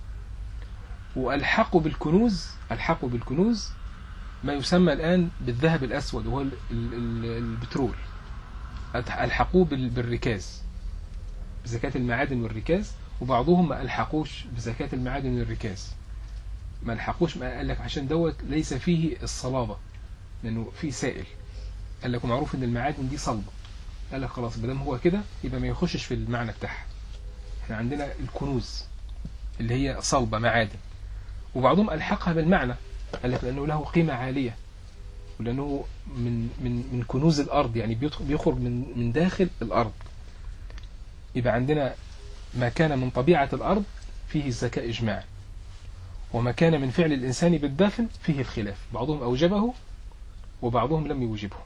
والحقوا بالكنوز الحقوا بالكنوز ما يسمى الآن بالذهب الأسود وهو ال- ال- ال- البترول ألح- ألحقوه بال- بالركاز بزكاة المعادن والركاز وبعضهم ما ألحقوش بزكاة المعادن والركاز ما ألحقوش ما قال لك عشان دوت ليس فيه الصلابة لأنه فيه سائل قال لك معروف إن المعادن دي صلبة قال لك خلاص بدل هو كده يبقى ما يخشش في المعنى بتاعها احنا عندنا الكنوز اللي هي صلبة معادن وبعضهم ألحقها بالمعنى قال لك لأنه له قيمة عالية ولأنه من من من كنوز الأرض يعني بيدخل- بيخرج من من داخل الأرض يبقى عندنا ما كان من طبيعة الأرض فيه الزكاة إجماعا وما كان من فعل الإنسان بالدفن فيه الخلاف بعضهم أوجبه وبعضهم لم يوجبه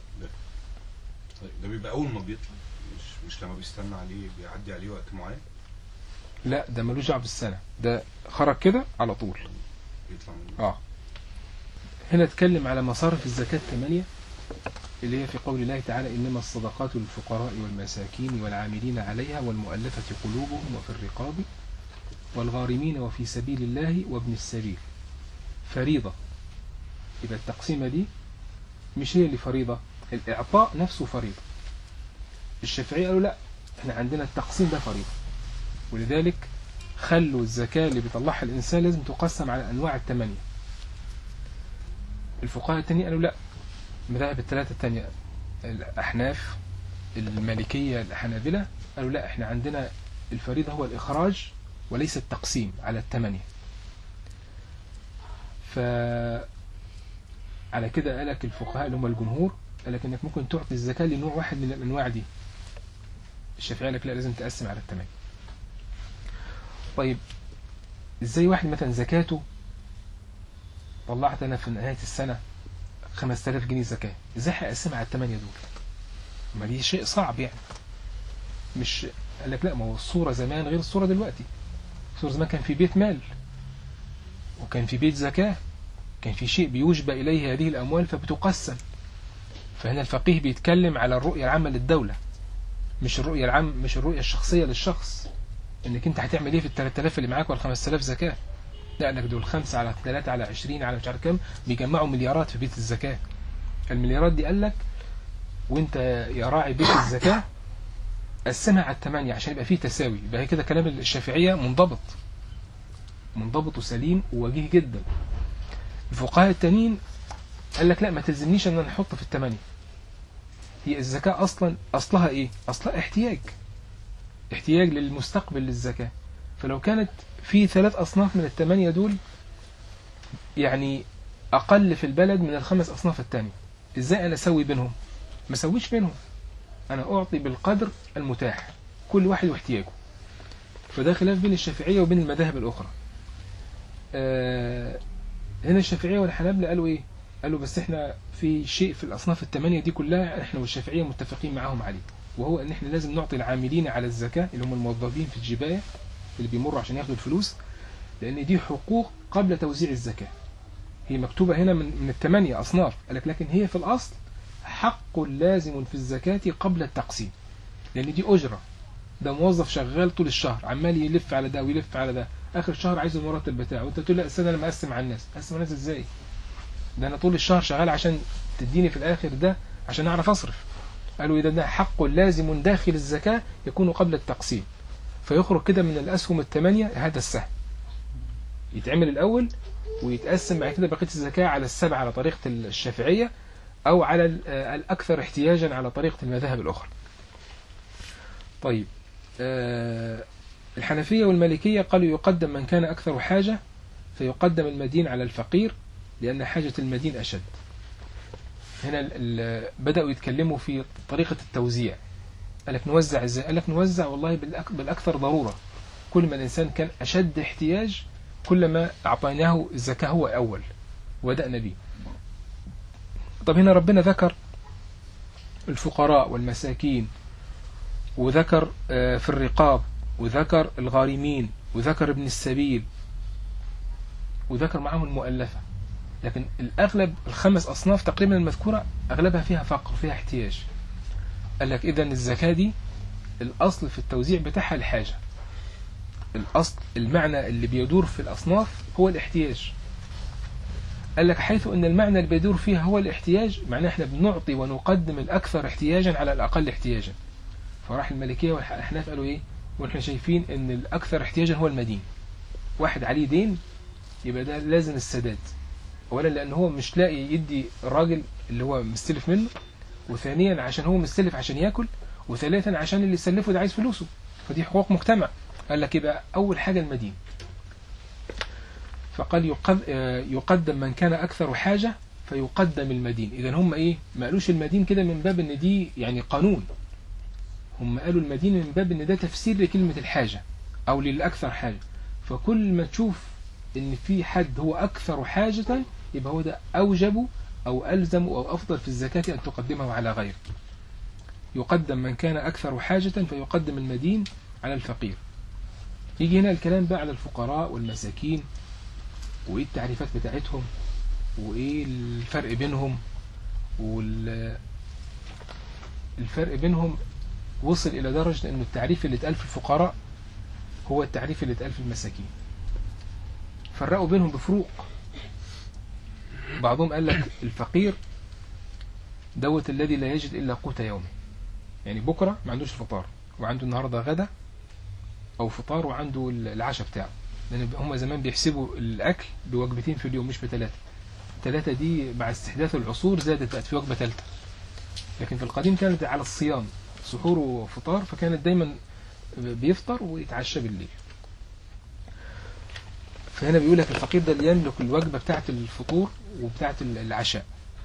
طيب ده بيبقى اول ما بيطلع مش مش لما بيستنى عليه بيعدي عليه وقت معين لا ده ملوش دعوه بالسنة ده خرج كده على طول بيطلع منه اه هنا اتكلم على مصارف الزكاة ثمانية اللي هي في قول الله تعالى إنما الصدقات للفقراء والمساكين والعاملين عليها والمؤلفة قلوبهم وفي الرقاب والغارمين وفي سبيل الله وابن السبيل فريضة يبقى التقسيمة دي مش هي اللي فريضة الإعطاء نفسه فريضة الشافعية قالوا لا احنا عندنا التقسيم ده فريضة ولذلك خلوا الزكاة اللي بيطلعها الإنسان لازم تقسم على أنواع الثمانية الفقهاء التانيين قالوا لا مذاهب الثلاثة التانية الأحناف المالكية الحنابلة قالوا لا احنا عندنا الفريضة هو الإخراج وليس التقسيم على الثمانية ف على كده قالك الفقهاء اللي هم الجمهور قالك انك ممكن تعطي الزكاة لنوع واحد من الأنواع دي الشافعي قالك لا لازم تقسم على الثمانية طيب ازاي واحد مثلا زكاته طلعت انا في نهاية السنة 5000 جنيه زكاة ازاي هقسمها على الثمانية دول ما دي شيء صعب يعني مش قال لك لا ما هو الصورة زمان غير الصورة دلوقتي الصورة زمان كان في بيت مال وكان في بيت زكاة كان في شيء بيوجبى إليه هذه الأموال فبتقسم فهنا الفقيه بيتكلم على الرؤية العامة للدولة مش الرؤية العام مش الرؤية الشخصية للشخص انك انت هتعمل ايه في ال 3000 اللي معاك وال 5000 زكاة لا لك دول خمسة على ثلاثة على 20 على مش عارف كام بيجمعوا مليارات في بيت الزكاة المليارات دي قال لك وانت يا راعي بيت الزكاة قسمها على الثمانية عشان يبقى فيه تساوي يبقى هي كده كلام الشافعية منضبط منضبط وسليم ووجيه جدا الفقهاء التانيين قال لك لا ما تلزمنيش ان انا احط في الثمانية هي الزكاة اصلا اصلها ايه اصلها احتياج احتياج للمستقبل للزكاة فلو كانت في ثلاث أصناف من الثمانية دول يعني أقل في البلد من الخمس أصناف التانية إزاي أنا أسوي بينهم ما أسويش بينهم أنا أعطي بالقدر المتاح كل واحد واحتياجه فده خلاف بين الشافعية وبين المذاهب الأخرى آه هنا الشافعية والحنابلة قالوا إيه قالوا بس إحنا في شيء في الأصناف الثمانية دي كلها إحنا والشافعية متفقين معاهم عليه وهو ان احنا لازم نعطي العاملين على الزكاة اللي هم الموظفين في الجباية اللي بيمروا عشان ياخدوا الفلوس لان دي حقوق قبل توزيع الزكاة هي مكتوبة هنا من, من الثمانية أصناف قالك لكن هي في الأصل حق لازم في الزكاة قبل التقسيم لأن دي أجرة ده موظف شغال طول الشهر عمال يلف على ده ويلف على ده آخر الشهر عايز المرتب بتاعه وأنت تقول لا استنى أنا مقسم على الناس أقسم على الناس إزاي ده أنا طول الشهر شغال عشان تديني في الآخر ده عشان أعرف أصرف قالوا إذا ده حق لازم داخل الزكاة يكون قبل التقسيم فيخرج كده من الأسهم الثمانية هذا السهم يتعمل الأول ويتقسم بعد كده بقية الزكاة على السبع على طريقة الشافعية أو على الأكثر احتياجا على طريقة المذاهب الأخرى طيب آه الحنفية والمالكية قالوا يقدم من كان أكثر حاجة فيقدم المدين على الفقير لأن حاجة المدين أشد هنا بدأوا يتكلموا في طريقة التوزيع قال لك نوزع ازاي قال لك نوزع والله بالأك... بالأكثر ضرورة كل ما الإنسان كان أشد احتياج كلما أعطيناه الزكاة هو أول وبدأنا به طب هنا ربنا ذكر الفقراء والمساكين وذكر آه، في الرقاب وذكر الغارمين وذكر ابن السبيل وذكر معهم المؤلفة لكن الأغلب الخمس أصناف تقريبا المذكورة أغلبها فيها فقر فيها احتياج قال لك إذا الزكاة دي الأصل في التوزيع بتاعها الحاجة الأصل المعنى اللي بيدور في الأصناف هو الاحتياج قال لك حيث أن المعنى اللي بيدور فيها هو الاحتياج معناه احنا بنعطي ونقدم الأكثر احتياجا على الأقل احتياجا فراح الملكية والأحناف قالوا إيه واحنا شايفين أن الأكثر احتياجا هو المدين واحد عليه دين يبقى ده لازم السداد اولا لان هو مش لاقي يدي الراجل اللي هو مستلف منه وثانيا عشان هو مستلف عشان ياكل وثالثا عشان اللي سلفه ده عايز فلوسه فدي حقوق مجتمع قال لك يبقى اول حاجه المدين فقال يقد- آه، يقدم من كان اكثر حاجه فيقدم المدين اذا هم ايه ما قالوش المدين كده من باب ان دي يعني قانون هم قالوا المدين من باب ان ده تفسير لكلمه الحاجه او للاكثر حاجه فكل ما تشوف ان في حد هو اكثر حاجة يبقى هو ده اوجب او الزم او افضل في الزكاة ان تقدمه على غيره يقدم من كان اكثر حاجة فيقدم المدين على الفقير يجي هنا الكلام بقى على الفقراء والمساكين وايه التعريفات بتاعتهم وايه الفرق بينهم وال الفرق بينهم وصل الى درجة انه التعريف اللي اتقال في الفقراء هو التعريف اللي اتقال في المساكين فرقوا بينهم بفروق بعضهم قال لك الفقير دوت الذي لا يجد إلا قوت يومه يعني بكرة ما عندوش فطار وعنده النهاردة غدا أو فطار وعنده العشاء بتاعه لأن هم زمان بيحسبوا الأكل بوجبتين في اليوم مش بثلاثة ثلاثة دي مع استحداث العصور زادت بقت في وجبة ثالثة لكن في القديم كانت على الصيام سحور وفطار فكانت دايما بيفطر ويتعشى بالليل فهنا بيقول لك الفقير ده اللي يملك الوجبة بتاعة الفطور وبتاعة العشاء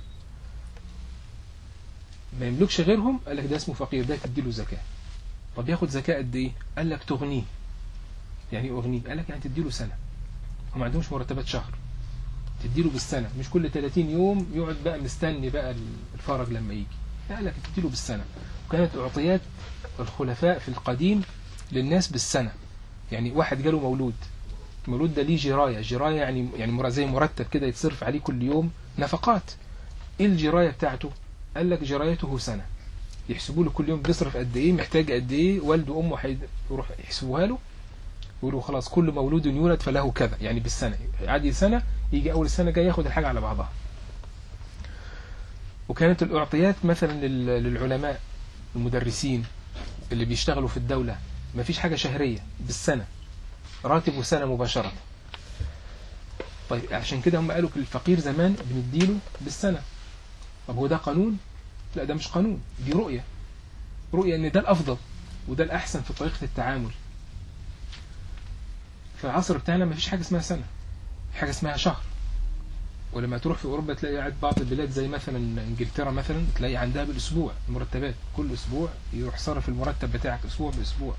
ما يملكش غيرهم قال لك ده اسمه فقير ده تديله زكاة طب ياخد زكاة قد ايه قال لك تغنيه يعني ايه اغنيه قال لك يعني تديله سنة هم ما عندهمش مرتبات شهر تديله بالسنة مش كل 30 يوم يقعد بقى مستني بقى الفرج لما يجي لا قال لك تديله بالسنة وكانت اعطيات الخلفاء في القديم للناس بالسنة يعني واحد جاله مولود المولود ده ليه جراية جراية يعني يعني مر- زي مرتب كده يتصرف عليه كل يوم نفقات ايه الجراية بتاعته قال لك جرايته سنة يحسبوا له كل يوم بيصرف قد ايه محتاج قد ايه والده وامه هيروح يحسبوها له يقولوا خلاص كل مولود يولد فله كذا يعني بالسنة عادي سنة يجي اول السنة جاي ياخد الحاجة على بعضها وكانت الاعطيات مثلا لل- للعلماء المدرسين اللي بيشتغلوا في الدولة ما فيش حاجة شهرية بالسنة راتبه سنة مباشرة طيب عشان كده هم قالوا الفقير زمان بنديله بالسنة طب هو ده قانون لا ده مش قانون دي رؤية رؤية ان ده الافضل وده الاحسن في طريقة التعامل في العصر بتاعنا ما فيش حاجة اسمها سنة حاجة اسمها شهر ولما تروح في اوروبا تلاقي قاعد بعض البلاد زي مثلا انجلترا مثلا تلاقي عندها بالاسبوع المرتبات كل اسبوع يروح صرف المرتب بتاعك اسبوع باسبوع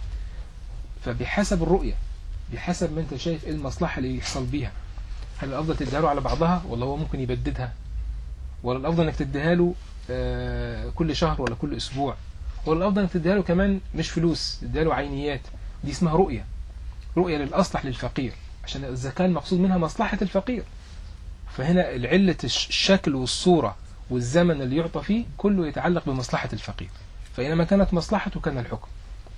فبحسب الرؤية بحسب ما انت شايف ايه المصلحة اللي يحصل بيها هل الافضل تديها له على بعضها ولا هو ممكن يبددها ولا الافضل انك تديها له آه، كل شهر ولا كل اسبوع ولا الافضل انك تديها له كمان مش فلوس تديها له عينيات دي اسمها رؤية رؤية للاصلح للفقير عشان الزكاة المقصود منها مصلحة الفقير فهنا علة الش- الشكل والصورة والزمن اللي يعطى فيه كله يتعلق بمصلحة الفقير فإنما كانت مصلحته كان الحكم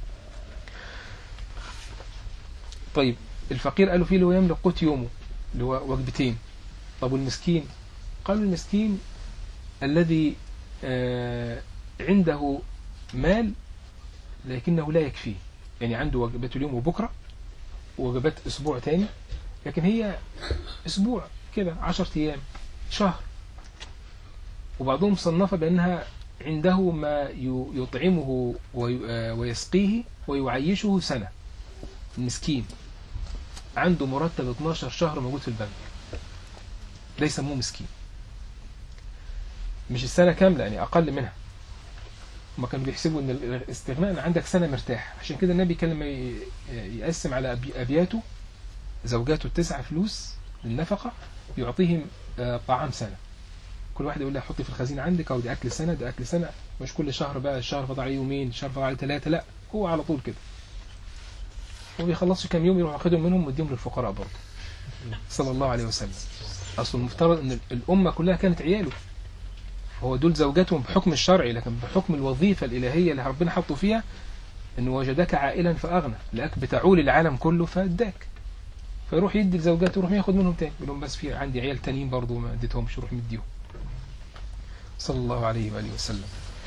طيب الفقير قالوا فيه اللي هو يملك قوت يومه اللي هو وجبتين طب والمسكين قالوا المسكين الذي آه، عنده مال لكنه لا يكفيه يعني عنده وجبات اليوم وبكرة ووجبات أسبوع تاني لكن هي أسبوع كده عشر أيام شهر وبعضهم صنفها بأنها عنده ما ي- يطعمه وي- آه، ويسقيه ويعيشه سنة المسكين عنده مرتب 12 شهر موجود في البنك ده يسموه مسكين مش السنة كاملة يعني أقل منها هما كانوا بيحسبوا ان الاستغناء ان عندك سنه مرتاح عشان كده النبي كان لما ي- يقسم على أبي- ابياته زوجاته التسعه فلوس للنفقه يعطيهم آه، طعام سنه كل واحد يقول لها حطي في الخزينه عندك او دي اكل سنه ده اكل سنه مش كل شهر بقى الشهر فاضل عليه يومين الشهر فاضل عليه ثلاثه لا هو على طول كده وبيخلصوا كام يوم يروح ياخدهم منهم ويديهم للفقراء برضه صلى الله عليه وسلم اصل المفترض ان الامه كلها كانت عياله هو دول زوجاتهم بحكم الشرعي لكن بحكم الوظيفه الالهيه اللي ربنا حطه فيها ان وجدك عائلا فاغنى لك بتعول العالم كله فاداك فيروح يدي لزوجاته يروح ياخد منهم تاني يقول لهم بس في عندي عيال تانيين برضه ما اديتهمش يروح مديهم صلى الله عليه واله وسلم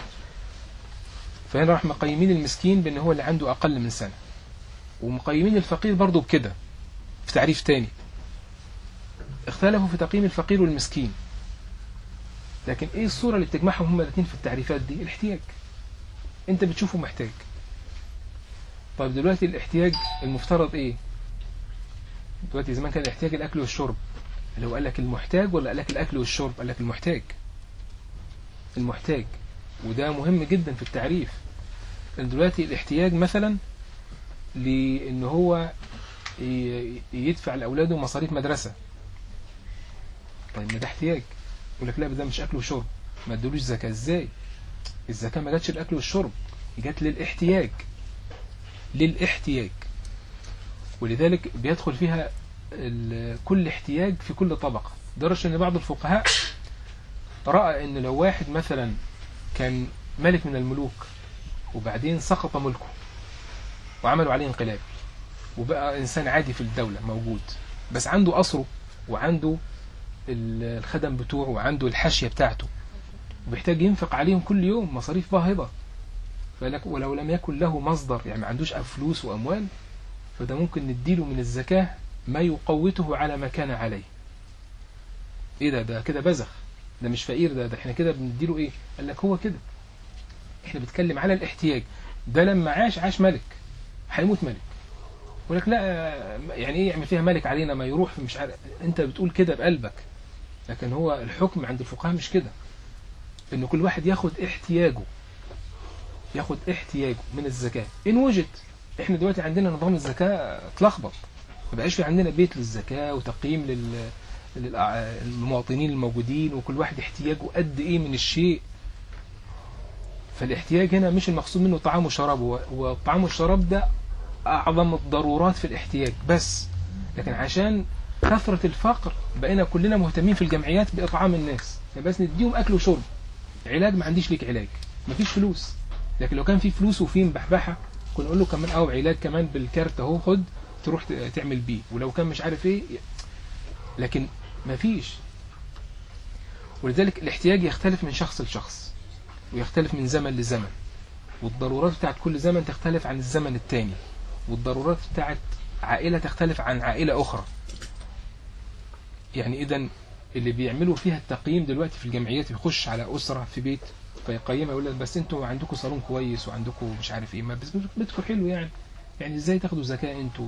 فهنا راح مقيمين المسكين بان هو اللي عنده اقل من سنه ومقيمين الفقير برضه بكده في تعريف تاني اختلفوا في تقييم الفقير والمسكين لكن ايه الصورة اللي بتجمعهم هما الاثنين في التعريفات دي الاحتياج انت بتشوفه محتاج طيب دلوقتي الاحتياج المفترض ايه دلوقتي زمان كان الاحتياج الاكل والشرب اللي هو قال لك المحتاج ولا قال لك الاكل والشرب قال لك المحتاج المحتاج وده مهم جدا في التعريف لان دلوقتي الاحتياج مثلا لان هو ي- يدفع لاولاده مصاريف مدرسه طيب ما ده احتياج يقول لك لا ده مش اكل وشرب ما ادولوش زكاه ازاي الزكاه ما جاتش الاكل والشرب جت للاحتياج للاحتياج ولذلك بيدخل فيها ال- كل احتياج في كل طبقه درجه ان بعض الفقهاء راى ان لو واحد مثلا كان ملك من الملوك وبعدين سقط ملكه وعملوا عليه انقلاب وبقى انسان عادي في الدوله موجود بس عنده قصره وعنده ال- الخدم بتوعه وعنده الحاشيه بتاعته وبيحتاج ينفق عليهم كل يوم مصاريف باهظه فلك ولو لم يكن له مصدر يعني ما عندوش فلوس واموال فده ممكن نديله من الزكاه ما يقوته على ما كان عليه ايه ده ده كده بزخ ده مش فقير ده ده احنا كده بنديله ايه قال لك هو كده احنا بنتكلم على الاحتياج ده لما عاش عاش ملك هيموت ملك يقول لك لا يعني ايه يعمل فيها ملك علينا ما يروح مش عارف انت بتقول كده بقلبك لكن هو الحكم عند الفقهاء مش كده ان كل واحد ياخد احتياجه ياخد احتياجه من الزكاة ان وجد احنا دلوقتي عندنا نظام الزكاة اتلخبط ما بقاش في عندنا بيت للزكاة وتقييم لل للأع- للمواطنين الموجودين وكل واحد احتياجه قد ايه من الشيء فالاحتياج هنا مش المقصود منه طعام وشراب هو- هو الطعام والشراب ده أعظم الضرورات في الاحتياج بس لكن عشان كثرة الفقر بقينا كلنا مهتمين في الجمعيات بإطعام الناس يعني بس نديهم أكل وشرب علاج ما عنديش ليك علاج مفيش فلوس لكن لو كان في فلوس وفي مبحبحة كنا نقول له كمان أو علاج كمان بالكارت أهو خد تروح ت- تعمل بيه ولو كان مش عارف إيه لكن مفيش ولذلك الاحتياج يختلف من شخص لشخص ويختلف من زمن لزمن والضرورات بتاعت كل زمن تختلف عن الزمن التاني والضرورات بتاعت عائلة تختلف عن عائلة أخرى يعني إذا اللي بيعملوا فيها التقييم دلوقتي في الجمعيات يخش على أسرة في بيت فيقيمها يقول لك بس انتوا عندكم صالون كويس وعندكم مش عارف ايه ما بس بيتكم حلو يعني يعني ازاي تاخدوا زكاة انتوا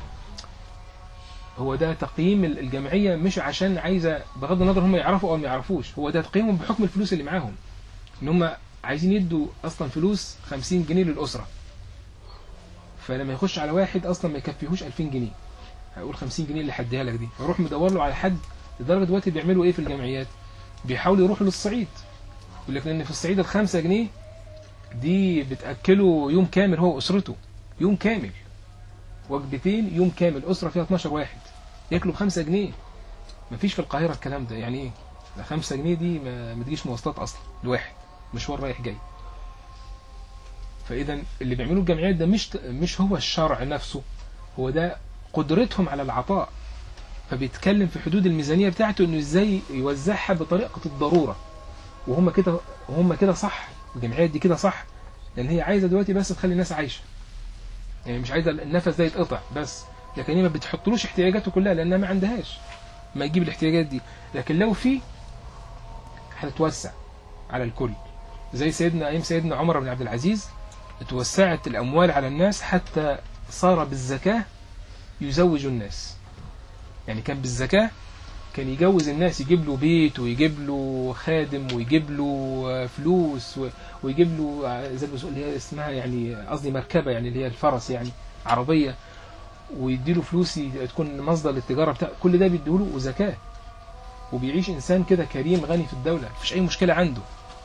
هو ده تقييم الجمعية مش عشان عايزة بغض النظر هم يعرفوا او ما يعرفوش هو ده تقييمهم بحكم الفلوس اللي معاهم ان هم عايزين يدوا اصلا فلوس 50 جنيه للأسرة فلما يخش على واحد اصلا ما يكفيهوش 2000 جنيه هيقول 50 جنيه اللي هديها لك دي فيروح مدور له على حد لدرجه دلوقتي بيعملوا ايه في الجمعيات بيحاولوا يروحوا للصعيد يقول لك لان في الصعيد الخمسة جنيه دي بتاكله يوم كامل هو واسرته يوم كامل وجبتين يوم كامل اسره فيها 12 واحد ياكلوا بخمسة جنيه مفيش في القاهره الكلام ده يعني ايه ده 5 جنيه دي ما ما تجيش مواصلات اصلا لواحد مشوار رايح جاي فاذا اللي بيعملوه الجمعيات ده مش مش هو الشرع نفسه هو ده قدرتهم على العطاء فبيتكلم في حدود الميزانيه بتاعته انه ازاي يوزعها بطريقه الضروره وهم كده وهم كده صح الجمعيات دي كده صح لان هي عايزه دلوقتي بس تخلي الناس عايشه يعني مش عايزه النفس ده يتقطع بس لكن هي ما بتحطلوش احتياجاته كلها لانها ما عندهاش ما يجيب الاحتياجات دي لكن لو في هتتوسع على الكل زي سيدنا ايام سيدنا عمر بن عبد العزيز اتوسعت الاموال على الناس حتى صار بالزكاه يزوج الناس يعني كان بالزكاه كان يجوز الناس يجيب له بيت ويجيب له خادم ويجيب له آه، فلوس و- ويجيب له آه، زي ما بيقول اللي هي اسمها يعني قصدي مركبة يعني اللي هي الفرس يعني عربية ويديله فلوس ي- تكون مصدر للتجارة بتاع كل ده بيديله زكاة وبيعيش إنسان كده كريم غني في الدولة مفيش أي مشكلة عنده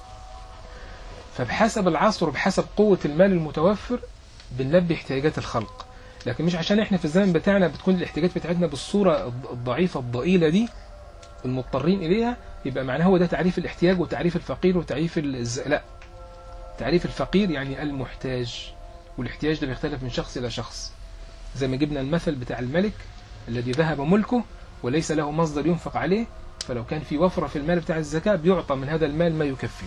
فبحسب العصر وبحسب قوة المال المتوفر بنلبي احتياجات الخلق لكن مش عشان احنا في الزمن بتاعنا بتكون الاحتياجات بتاعتنا بالصورة الض- الضعيفة الضئيلة دي المضطرين إليها يبقى معناه هو ده تعريف الاحتياج وتعريف الفقير وتعريف الز... لا تعريف الفقير يعني المحتاج والاحتياج ده بيختلف من شخص إلى شخص زي ما جبنا المثل بتاع الملك الذي ذهب ملكه وليس له مصدر ينفق عليه فلو كان في وفرة في المال بتاع الزكاة بيعطى من هذا المال ما يكفي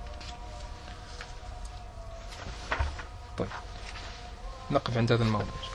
طيب نقف عند هذا الموضوع